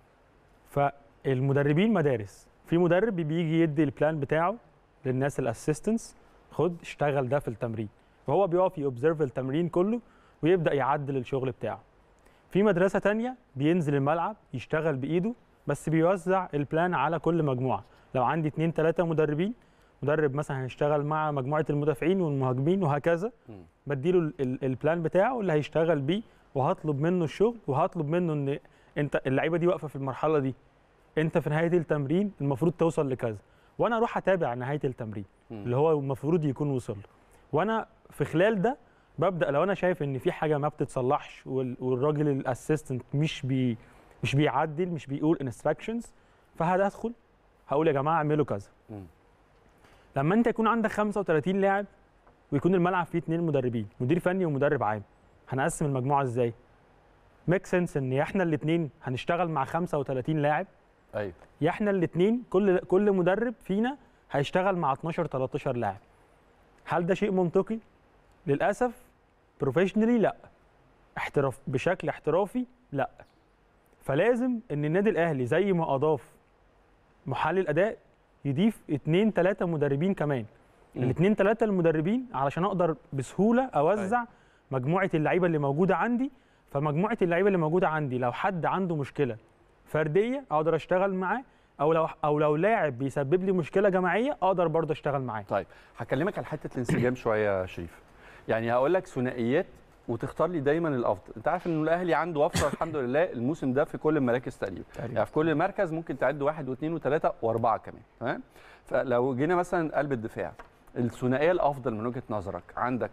فالمدربين مدارس في مدرب بيجي يدي البلان بتاعه للناس الاسيستنتس خد اشتغل ده في التمرين وهو بيقف يوبزرف التمرين كله ويبدا يعدل الشغل بتاعه في مدرسه تانية بينزل الملعب يشتغل بايده بس بيوزع البلان على كل مجموعه لو عندي اتنين تلاته مدربين مدرب مثلا هيشتغل مع مجموعه المدافعين والمهاجمين وهكذا مم. بديله ال- ال- البلان بتاعه اللي هيشتغل بيه وهطلب منه الشغل وهطلب منه ان انت اللعيبه دي واقفه في المرحله دي انت في نهايه التمرين المفروض توصل لكذا وانا اروح اتابع نهايه التمرين مم. اللي هو المفروض يكون وصل له. وانا في خلال ده ببدا لو انا شايف ان في حاجه ما بتتصلحش وال- والراجل الاسيستنت مش بي مش بيعدل مش بيقول انستراكشنز فهدخل هقول يا جماعه اعملوا كذا مم. لما انت يكون عندك 35 لاعب ويكون الملعب فيه اثنين مدربين مدير فني ومدرب عام هنقسم المجموعه ازاي ميك سنس ان يا احنا الاثنين هنشتغل مع 35 لاعب ايوه يا احنا الاثنين كل كل مدرب فينا هيشتغل مع 12 13 لاعب هل ده شيء منطقي للاسف بروفيشنالي لا احتراف بشكل احترافي لا فلازم ان النادي الاهلي زي ما اضاف محلل اداء يضيف اثنين ثلاثه مدربين كمان مم. الاثنين ثلاثه المدربين علشان اقدر بسهوله اوزع مجموعه اللعيبه اللي موجوده عندي فمجموعه اللعيبه اللي موجوده عندي لو حد عنده مشكله فرديه اقدر اشتغل معاه او لو او لو لاعب بيسبب لي مشكله جماعيه اقدر برضه اشتغل معاه طيب هكلمك على حته الانسجام شويه يا شريف يعني هقول لك ثنائيات وتختار لي دايما الافضل انت عارف ان الاهلي عنده وفره الحمد لله الموسم ده في كل المراكز تقريبا يعني في كل مركز ممكن تعد واحد واثنين وثلاثه واربعه كمان تمام فلو جينا مثلا قلب الدفاع الثنائيه الافضل من وجهه نظرك عندك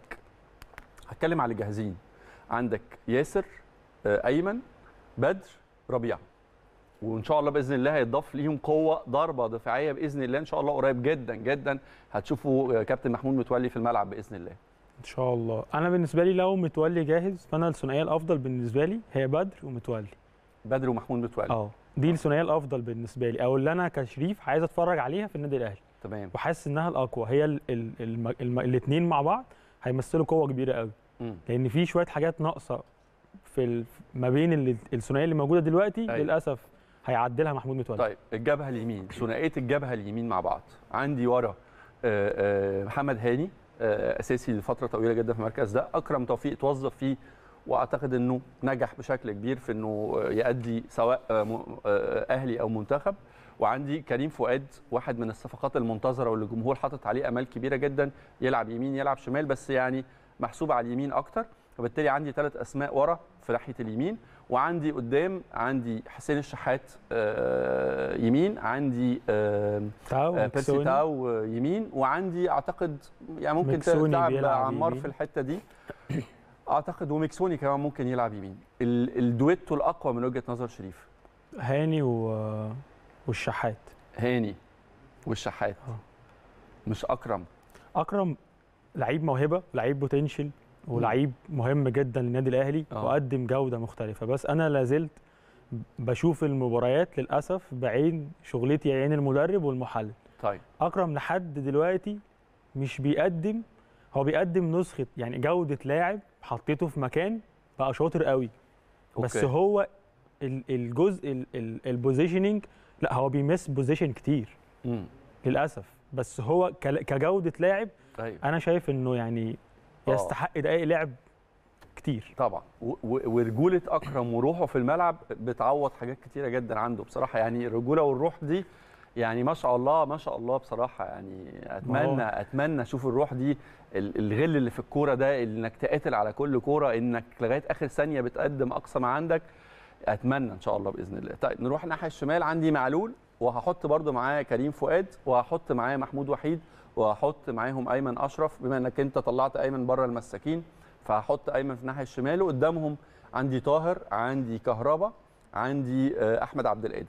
هتكلم على اللي جاهزين عندك ياسر آه، ايمن بدر ربيعه وان شاء الله باذن الله هيتضاف ليهم قوه ضربه دفاعيه باذن الله ان شاء الله قريب جدا جدا هتشوفوا آه، كابتن محمود متولي في الملعب باذن الله ان شاء الله انا بالنسبه لي لو متولي جاهز فانا الثنائيه الافضل بالنسبه لي هي بدر ومتولي بدر ومحمود متولي اه دي الثنائيه الافضل بالنسبه لي او اللي انا كشريف عايز اتفرج عليها في النادي الاهلي تمام وحاسس انها الاقوى هي ال ال الم الم الاثنين مع بعض هيمثلوا قوه كبيره قوي مم. لان في شويه حاجات ناقصه في ال ما بين ال- الثنائيه اللي موجوده دلوقتي أيوة. للاسف هيعدلها محمود متولي طيب الجبهه اليمين ثنائيه الجبهه اليمين مع بعض عندي ورا آه، آه، محمد هاني آه، اساسي لفتره طويله جدا في المركز ده اكرم توفيق توظف فيه واعتقد انه نجح بشكل كبير في انه آه، يؤدي سواء آه، م- آه، اهلي او منتخب وعندي كريم فؤاد واحد من الصفقات المنتظره واللي الجمهور حاطط عليه امال كبيره جدا يلعب يمين يلعب شمال بس يعني محسوب على اليمين اكتر وبالتالي عندي ثلاث اسماء ورا في ناحيه اليمين وعندي قدام عندي حسين الشحات آه، يمين عندي آه، تاو آه، بيرسي مكسوني. تاو آه، يمين وعندي اعتقد يعني ممكن مكسوني تلعب بيلعب عمار يمين. في الحته دي اعتقد وميكسوني كمان ممكن يلعب يمين ال- الدويتو الاقوى من وجهه نظر شريف هاني و... والشحات هاني والشحات آه. مش اكرم اكرم لعيب موهبه لعيب بوتنشال ولعيب مهم جدا للنادي الاهلي آه. وقدم جوده مختلفه بس انا لازلت بشوف المباريات للاسف بعين شغلتي عين المدرب والمحلل طيب اكرم لحد دلوقتي مش بيقدم هو بيقدم نسخه يعني جوده لاعب حطيته في مكان بقى شاطر قوي بس أوكي. هو ال- الجزء البوزيشننج لا هو بيمس بوزيشن كتير امم للاسف بس هو كل- كجوده لاعب ايوه انا شايف انه يعني آه. يستحق دقائق لعب كتير طبعا و- و- ورجوله اكرم وروحه في الملعب بتعوض حاجات كتيره جدا عنده بصراحه يعني الرجوله والروح دي يعني ما شاء الله ما شاء الله بصراحه يعني اتمنى اتمنى اشوف الروح دي ال- الغل اللي في الكوره ده انك تقاتل على كل كوره انك لغايه اخر ثانيه بتقدم اقصى ما عندك اتمنى ان شاء الله باذن الله طيب نروح الناحيه الشمال عندي معلول وهحط برده معاه كريم فؤاد وهحط معاه محمود وحيد وهحط معاهم ايمن اشرف بما انك انت طلعت ايمن بره المساكين فهحط ايمن في الناحيه الشمال وقدامهم عندي طاهر عندي كهربا عندي آه، احمد عبد القادر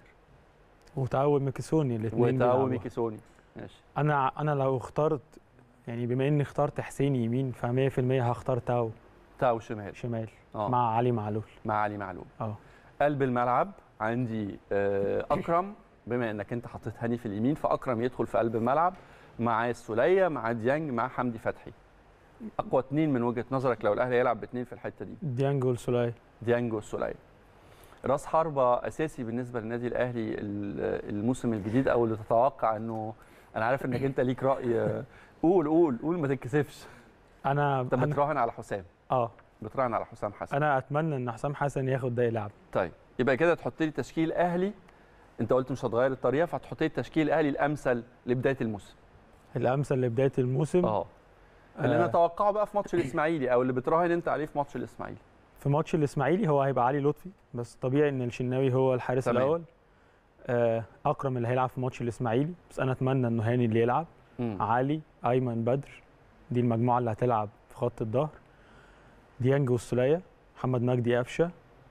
وتعود ميكيسوني الاثنين وتاو ميكيسوني ماشي انا انا لو اخترت يعني بما اني اخترت حسين يمين ف 100% هختار تاو تاو شمال شمال اه مع, مع علي معلول مع علي معلول اه قلب الملعب عندي آه، اكرم بما انك انت حطيت هاني في اليمين فاكرم يدخل في قلب الملعب مع السوليه مع ديانج مع حمدي فتحي اقوى اثنين من وجهه نظرك لو الاهلي يلعب باثنين في الحته دي ديانج والسولاي ديانج والسوليه راس حربه اساسي بالنسبه للنادي الاهلي ال- الموسم الجديد او اللي تتوقع انه انا عارف انك انت ليك راي قول قول قول ما تتكسفش انا انت أنا- بتراهن على حسام اه بتراهن على حسام حسن انا اتمنى ان حسام حسن ياخد ده يلعب طيب يبقى كده تحط لي تشكيل اهلي انت قلت مش هتغير الطريقه فهتحط لي التشكيل الاهلي الامثل لبدايه الموسم الامثل لبدايه الموسم اه اللي آه. نتوقعه بقى في ماتش الاسماعيلي او اللي بتراهن انت عليه في ماتش الاسماعيلي في ماتش الاسماعيلي هو هيبقى علي لطفي بس طبيعي ان الشناوي هو الحارس تمام. الاول آه، اكرم اللي هيلعب في ماتش الاسماعيلي بس انا اتمنى انه هاني اللي يلعب مم. علي ايمن بدر دي المجموعه اللي هتلعب في خط الظهر ديانج والسوليه محمد مجدي قفشه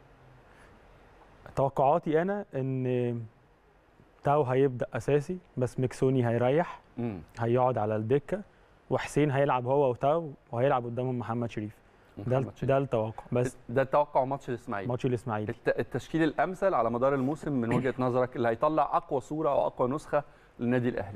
توقعاتي انا ان تاو هيبدا اساسي بس ميكسوني هيريح مم. هيقعد على الدكه وحسين هيلعب هو وتاو وهيلعب قدامهم محمد شريف ده محمد شريف. ده التوقع بس ده توقع ماتش الاسماعيلي ماتش الاسماعيلي الت- التشكيل الامثل على مدار الموسم من وجهه نظرك اللي هيطلع اقوى صوره او اقوى نسخه للنادي الاهلي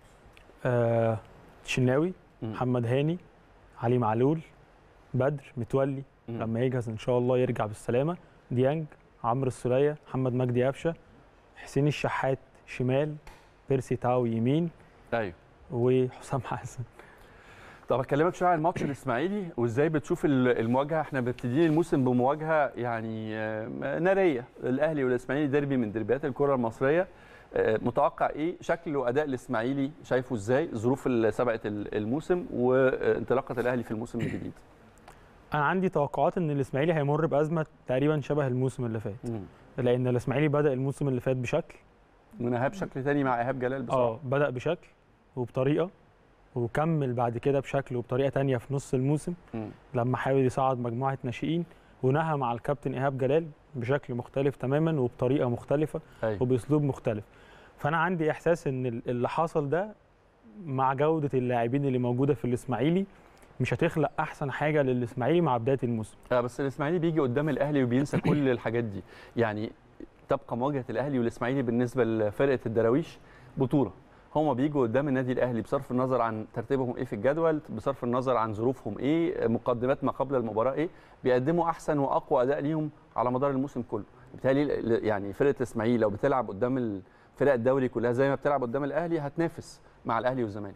آه شناوي مم. محمد هاني علي معلول بدر متولي مم. لما يجهز ان شاء الله يرجع بالسلامه ديانج عمرو السوليه محمد مجدي قفشه حسين الشحات شمال بيرسي تاو يمين ايوه وحسام حسن طب اكلمك شويه عن ماتش الاسماعيلي وازاي بتشوف ال- المواجهه احنا مبتدئين الموسم بمواجهه يعني آه، ناريه الاهلي والاسماعيلي ديربي من ديربيات الكره المصريه آه، متوقع ايه شكل واداء الاسماعيلي شايفه ازاي الظروف اللي سبقت ال- الموسم وانطلاقه الاهلي في الموسم الجديد انا عندي توقعات ان الاسماعيلي هيمر بازمه تقريبا شبه الموسم اللي فات لان الاسماعيلي بدا الموسم اللي فات بشكل ونهاب بشكل تاني مع ايهاب جلال بصراحه اه بدا بشكل وبطريقه وكمل بعد كده بشكل وبطريقه تانية في نص الموسم مم. لما حاول يصعد مجموعه ناشئين ونهى مع الكابتن ايهاب جلال بشكل مختلف تماما وبطريقه مختلفه ايوه وباسلوب مختلف فانا عندي احساس ان ال- اللي حصل ده مع جوده اللاعبين اللي موجوده في الاسماعيلي مش هتخلق احسن حاجه للاسماعيلي مع بدايه الموسم آه بس الاسماعيلي بيجي قدام الاهلي وبينسى كل الحاجات دي يعني تبقى مواجهه الاهلي والاسماعيلي بالنسبه لفرقه الدراويش بطوله هما بيجوا قدام النادي الاهلي بصرف النظر عن ترتيبهم ايه في الجدول بصرف النظر عن ظروفهم ايه مقدمات ما قبل المباراه ايه بيقدموا احسن واقوى اداء ليهم على مدار الموسم كله بالتالي ل- يعني فرقه الاسماعيلي لو بتلعب قدام الفرق الدوري كلها زي ما بتلعب قدام الاهلي هتنافس مع الاهلي والزمالك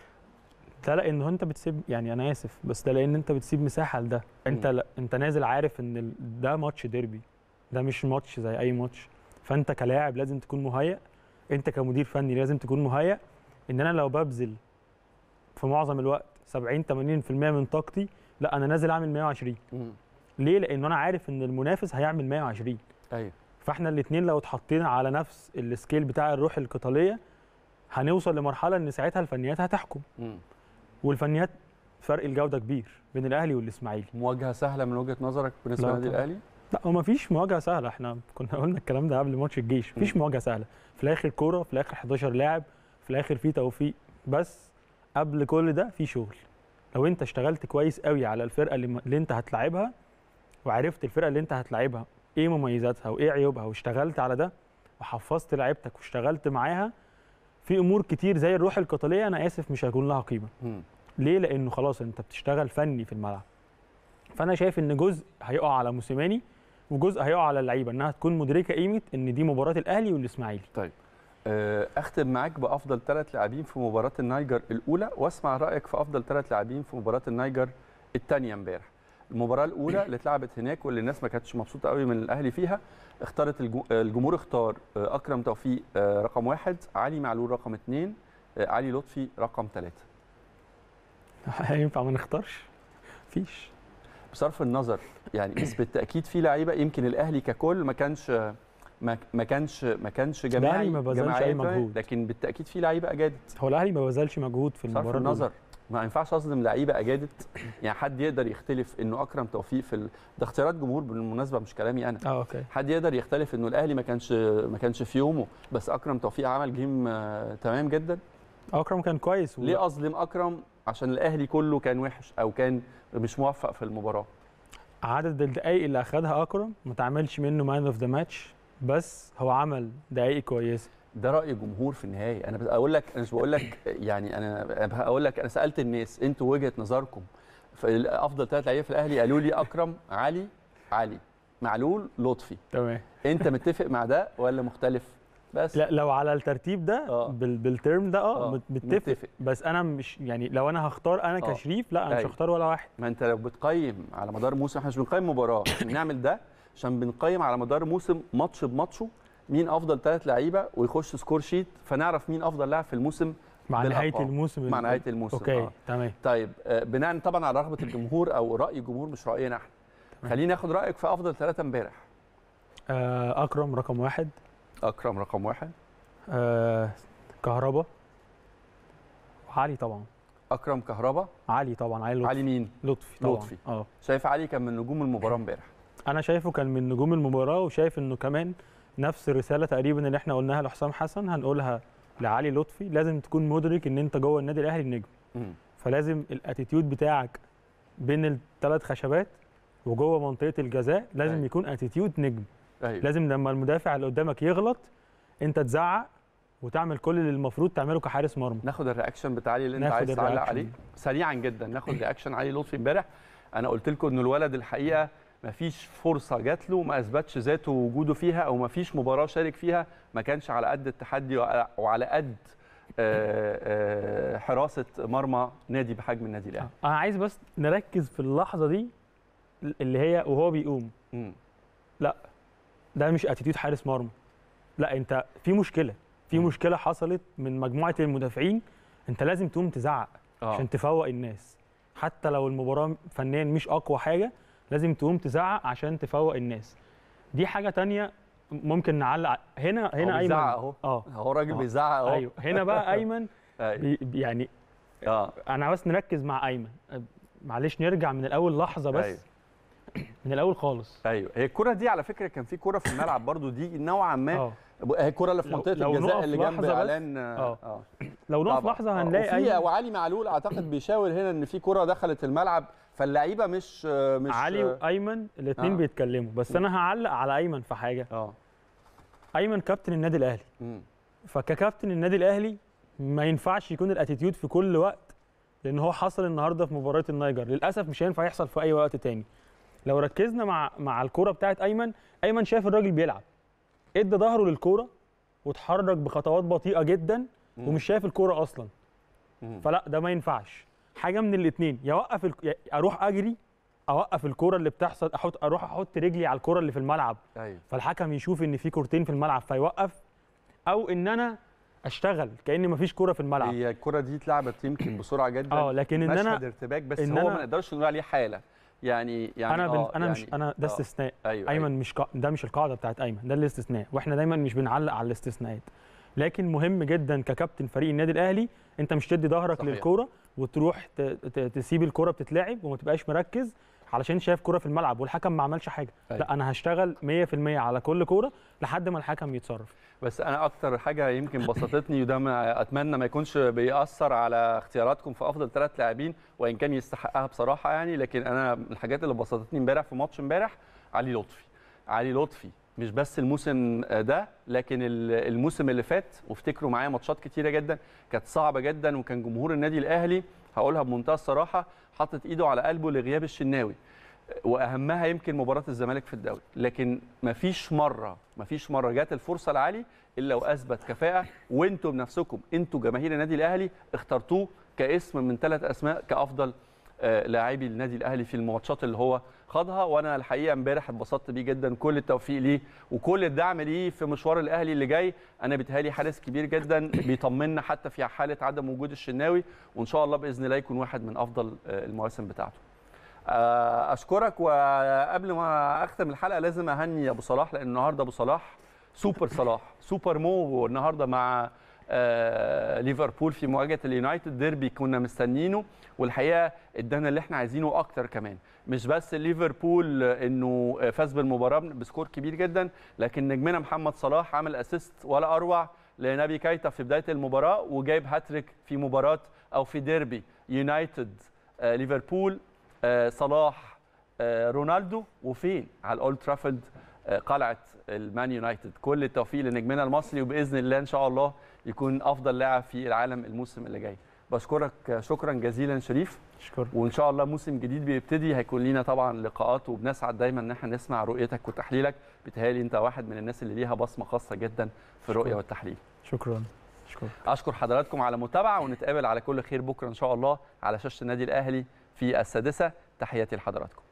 ده لانه انت بتسيب يعني انا اسف بس ده لان انت بتسيب مساحه لده انت مم. لا انت نازل عارف ان ال- ده ماتش ديربي ده مش ماتش زي اي ماتش فانت كلاعب لازم تكون مهيأ انت كمدير فني لازم تكون مهيأ ان انا لو ببذل في معظم الوقت 70 80% من طاقتي لا انا نازل اعمل 120 ليه لان انا عارف ان المنافس هيعمل 120 ايوه فاحنا الاثنين لو اتحطينا على نفس السكيل بتاع الروح القتاليه هنوصل لمرحله ان ساعتها الفنيات هتحكم مم. والفنيات فرق الجوده كبير بين الاهلي والاسماعيلي مواجهه سهله من وجهه نظرك بالنسبه لا للنادي طبعاً. الاهلي لا هو مفيش مواجهه سهله احنا كنا قلنا الكلام ده قبل ماتش الجيش مفيش مم. مواجهه سهله في الاخر كوره في الاخر 11 لاعب في الاخر في توفيق بس قبل كل ده في شغل لو انت اشتغلت كويس قوي على الفرقه اللي, اللي انت هتلاعبها وعرفت الفرقه اللي انت هتلاعبها ايه مميزاتها وايه عيوبها واشتغلت على ده وحفظت لعيبتك واشتغلت معاها في امور كتير زي الروح القتاليه انا اسف مش هيكون لها قيمه مم. ليه؟ لأنه خلاص أنت بتشتغل فني في الملعب. فأنا شايف إن جزء هيقع على موسيماني وجزء هيقع على اللعيبة إنها تكون مدركة قيمة إن دي مباراة الأهلي والإسماعيلي. آه، اختم معاك بافضل ثلاث لاعبين في مباراه النيجر الاولى واسمع رايك في افضل ثلاث لاعبين في مباراه النيجر الثانيه امبارح المباراه الاولى اللي اتلعبت هناك واللي الناس ما كانتش مبسوطه قوي من الاهلي فيها اختارت الجو- آه، الجمهور اختار آه، اكرم توفيق آه، رقم واحد علي معلول رقم اثنين آه، علي لطفي رقم ثلاثه هينفع ما نختارش؟ مفيش. بصرف النظر يعني بس بالتاكيد في لعيبه يمكن الاهلي ككل ما كانش ما ما كانش ما كانش جماعي ما بذلش جماعياً أي كمان، مجهود. لكن بالتاكيد في لعيبه اجادت هو الأهلي ما بذلش مجهود في بصرف المباراة الأولى. النظر ما ينفعش اظلم لعيبه اجادت يعني حد يقدر يختلف انه اكرم توفيق في ال... ده اختيارات جمهور بالمناسبه مش كلامي انا اه اوكي. حد يقدر يختلف انه الاهلي ما كانش ما كانش في يومه بس اكرم توفيق عمل جيم آه، تمام جدا أكرم كان كويس و... ليه اظلم اكرم عشان الاهلي كله كان وحش او كان مش موفق في المباراه عدد الدقايق اللي أخدها أكرم ما تعملش منه مان أوف ذا ماتش بس هو عمل دقايق كويسة. ده راي جمهور في النهايه انا بقول لك انا مش بقول لك يعني انا بقول لك انا سالت الناس انتوا وجهه نظركم في افضل ثلاث لعيبه في الاهلي قالوا لي اكرم علي علي معلول لطفي تمام انت متفق مع ده ولا مختلف بس لا لو على الترتيب ده آه. بال بالترم ده اه آه، مت- متفق متفق. بس انا مش يعني لو انا هختار انا آه. كشريف لا انا مش أيوة. هختار ولا واحد ما انت لو بتقيم على مدار موسم احنا مش بنقيم مباراه احنا بنعمل ده عشان بنقيم على مدار موسم ماتش بماتشه مين افضل ثلاث لعيبه ويخش سكور شيت فنعرف مين افضل لاعب في الموسم مع نهايه بالأرقام. الموسم مع ال- نهايه الموسم اوكي آه. تمام طيب آه، بناء طبعا على رغبه الجمهور او راي الجمهور مش راينا احنا خليني ناخد رايك في افضل ثلاثه امبارح آه اكرم رقم واحد اكرم رقم واحد آه كهربا علي طبعا اكرم كهربا علي طبعا علي لطفي علي مين لطفي طبعا لطفي. اه شايف علي كان من نجوم المباراه امبارح انا شايفه كان من نجوم المباراه وشايف انه كمان نفس الرساله تقريبا اللي احنا قلناها لحسام حسن هنقولها لعلي لطفي لازم تكون مدرك ان انت جوه النادي الاهلي النجم مم. فلازم الاتيتيود بتاعك بين الثلاث خشبات وجوه منطقه الجزاء لازم أيوة. يكون اتيتيود نجم ايوه لازم لما المدافع اللي قدامك يغلط انت تزعق وتعمل كل اللي المفروض تعمله كحارس مرمى ناخد الرياكشن بتاع علي اللي انت ناخد عايز تعلق الرياكشن. عليه سريعا جدا ناخد رياكشن علي لطفي امبارح انا قلت لكم ان الولد الحقيقه ما فيش فرصه جات له ما اثبتش ذاته ووجوده فيها او ما فيش مباراه شارك فيها ما كانش على قد التحدي وعلى- وعلى قد آه، آه، حراسه مرمى نادي بحجم النادي الاهلي انا عايز بس نركز في اللحظه دي اللي هي وهو بيقوم مم. ده مش اتيتيود حارس مرمى لا انت في مشكله في مم. مشكله حصلت من مجموعه المدافعين انت لازم تقوم تزعق اه عشان تفوق الناس حتى لو المباراه فنيا مش اقوى حاجه لازم تقوم تزعق عشان تفوق الناس دي حاجه تانية ممكن نعلق ع- هنا هو هنا ايمن بيزعق اهو اه هو راجل آه. بيزعق اهو ايوه هنا بقى ايمن ايوه بي بي- يعني اه انا بس نركز مع ايمن أه، معلش نرجع من الاول لحظه بس أيوة. من الاول خالص ايوه هي الكره دي على فكره كان في كره في الملعب برضو دي نوعا ما اه هي الكره اللي في لو- منطقه لو الجزاء نقف اللي جنب لحظة بس. اعلان آه. اه لو نقف طبعاً. لحظه آه، هنلاقي وفي ايمن وعلي معلول اعتقد بيشاور هنا ان في كره دخلت الملعب فاللعيبه مش مش علي وايمن الاثنين آه. بيتكلموا بس انا هعلق على ايمن في حاجه اه ايمن كابتن النادي الاهلي مم. فككابتن النادي الاهلي ما ينفعش يكون الاتيتيود في كل وقت لان هو حصل النهارده في مباراه النيجر للاسف مش هينفع يحصل في اي وقت تاني لو ركزنا مع مع الكوره بتاعت ايمن ايمن شاف الراجل بيلعب ادى ظهره للكوره واتحرك بخطوات بطيئه جدا مم. ومش شايف الكوره اصلا مم. فلا ده ما ينفعش حاجه من الاثنين يا اوقف الك... يا اروح اجري اوقف الكوره اللي بتحصل احط اروح احط رجلي على الكوره اللي في الملعب ايوه فالحكم يشوف ان في كورتين في الملعب فيوقف او ان انا اشتغل كان مفيش كوره في الملعب هي الكره دي اتلعبت يمكن بسرعه جدا اه لكن ان مشهد انا ارتباك بس إن هو أنا- ما نقدرش نقول عليه حاله يعني يعني انا بن... آه انا يعني مش انا ده آه. استثناء ايوه ايمن مش قا... ده مش القاعده بتاعت ايمن ده الاستثناء واحنا دايما مش بنعلق على الاستثناءات لكن مهم جدا ككابتن فريق النادي الاهلي انت مش تدي ظهرك صحيح. للكوره وتروح ت... ت... تسيب الكوره بتتلعب وما تبقاش مركز علشان شايف كوره في الملعب والحكم ما عملش حاجه أيوة. لا انا هشتغل 100% على كل كوره لحد ما الحكم يتصرف بس انا اكتر حاجه يمكن بسطتني وده ما اتمنى ما يكونش بيأثر على اختياراتكم في افضل ثلاث لاعبين وان كان يستحقها بصراحه يعني لكن انا من الحاجات اللي بسطتني امبارح في ماتش امبارح علي لطفي علي لطفي مش بس الموسم ده لكن ال- الموسم اللي فات وافتكروا معايا ماتشات كتيره جدا كانت صعبه جدا وكان جمهور النادي الاهلي هقولها بمنتهى الصراحه حاطط ايده على قلبه لغياب الشناوي واهمها يمكن مباراه الزمالك في الدوري لكن مفيش مره مفيش مره جات الفرصه لعلي الا واثبت كفاءه وانتم بنفسكم انتم جماهير النادي الاهلي اخترتوه كاسم من ثلاث اسماء كافضل آه، لاعبي النادي الاهلي في الماتشات اللي هو خاضها وانا الحقيقه امبارح اتبسطت بيه جدا كل التوفيق ليه وكل الدعم ليه في مشوار الاهلي اللي جاي انا بيتهيألي حارس كبير جدا بيطمنا حتى في حاله عدم وجود الشناوي وان شاء الله باذن الله يكون واحد من افضل آه، المواسم بتاعته آه، اشكرك وقبل ما اختم الحلقه لازم اهني ابو صلاح لان النهارده ابو صلاح سوبر صلاح سوبر مو النهارده مع آه، ليفربول في مواجهه اليونايتد ديربي كنا مستنينه والحقيقه ادانا اللي احنا عايزينه اكتر كمان مش بس ليفربول انه فاز بالمباراه بسكور كبير جدا لكن نجمنا محمد صلاح عمل اسيست ولا اروع لنبي كايتا في بدايه المباراه وجايب هاتريك في مباراه او في ديربي يونايتد آه، ليفربول آه، صلاح آه، رونالدو وفين على الاولد ترافورد آه، قلعه المان يونايتد كل التوفيق لنجمنا المصري وباذن الله ان شاء الله يكون افضل لاعب في العالم الموسم اللي جاي بشكرك شكرا جزيلا شريف شكرا وان شاء الله موسم جديد بيبتدي هيكون لينا طبعا لقاءات وبنسعد دايما ان احنا نسمع رؤيتك وتحليلك بيتهيألي انت واحد من الناس اللي ليها بصمه خاصه جدا في الرؤيه شكراً. والتحليل شكرا شكرا اشكر حضراتكم على المتابعه ونتقابل على كل خير بكره ان شاء الله على شاشه النادي الاهلي في السادسه تحياتي لحضراتكم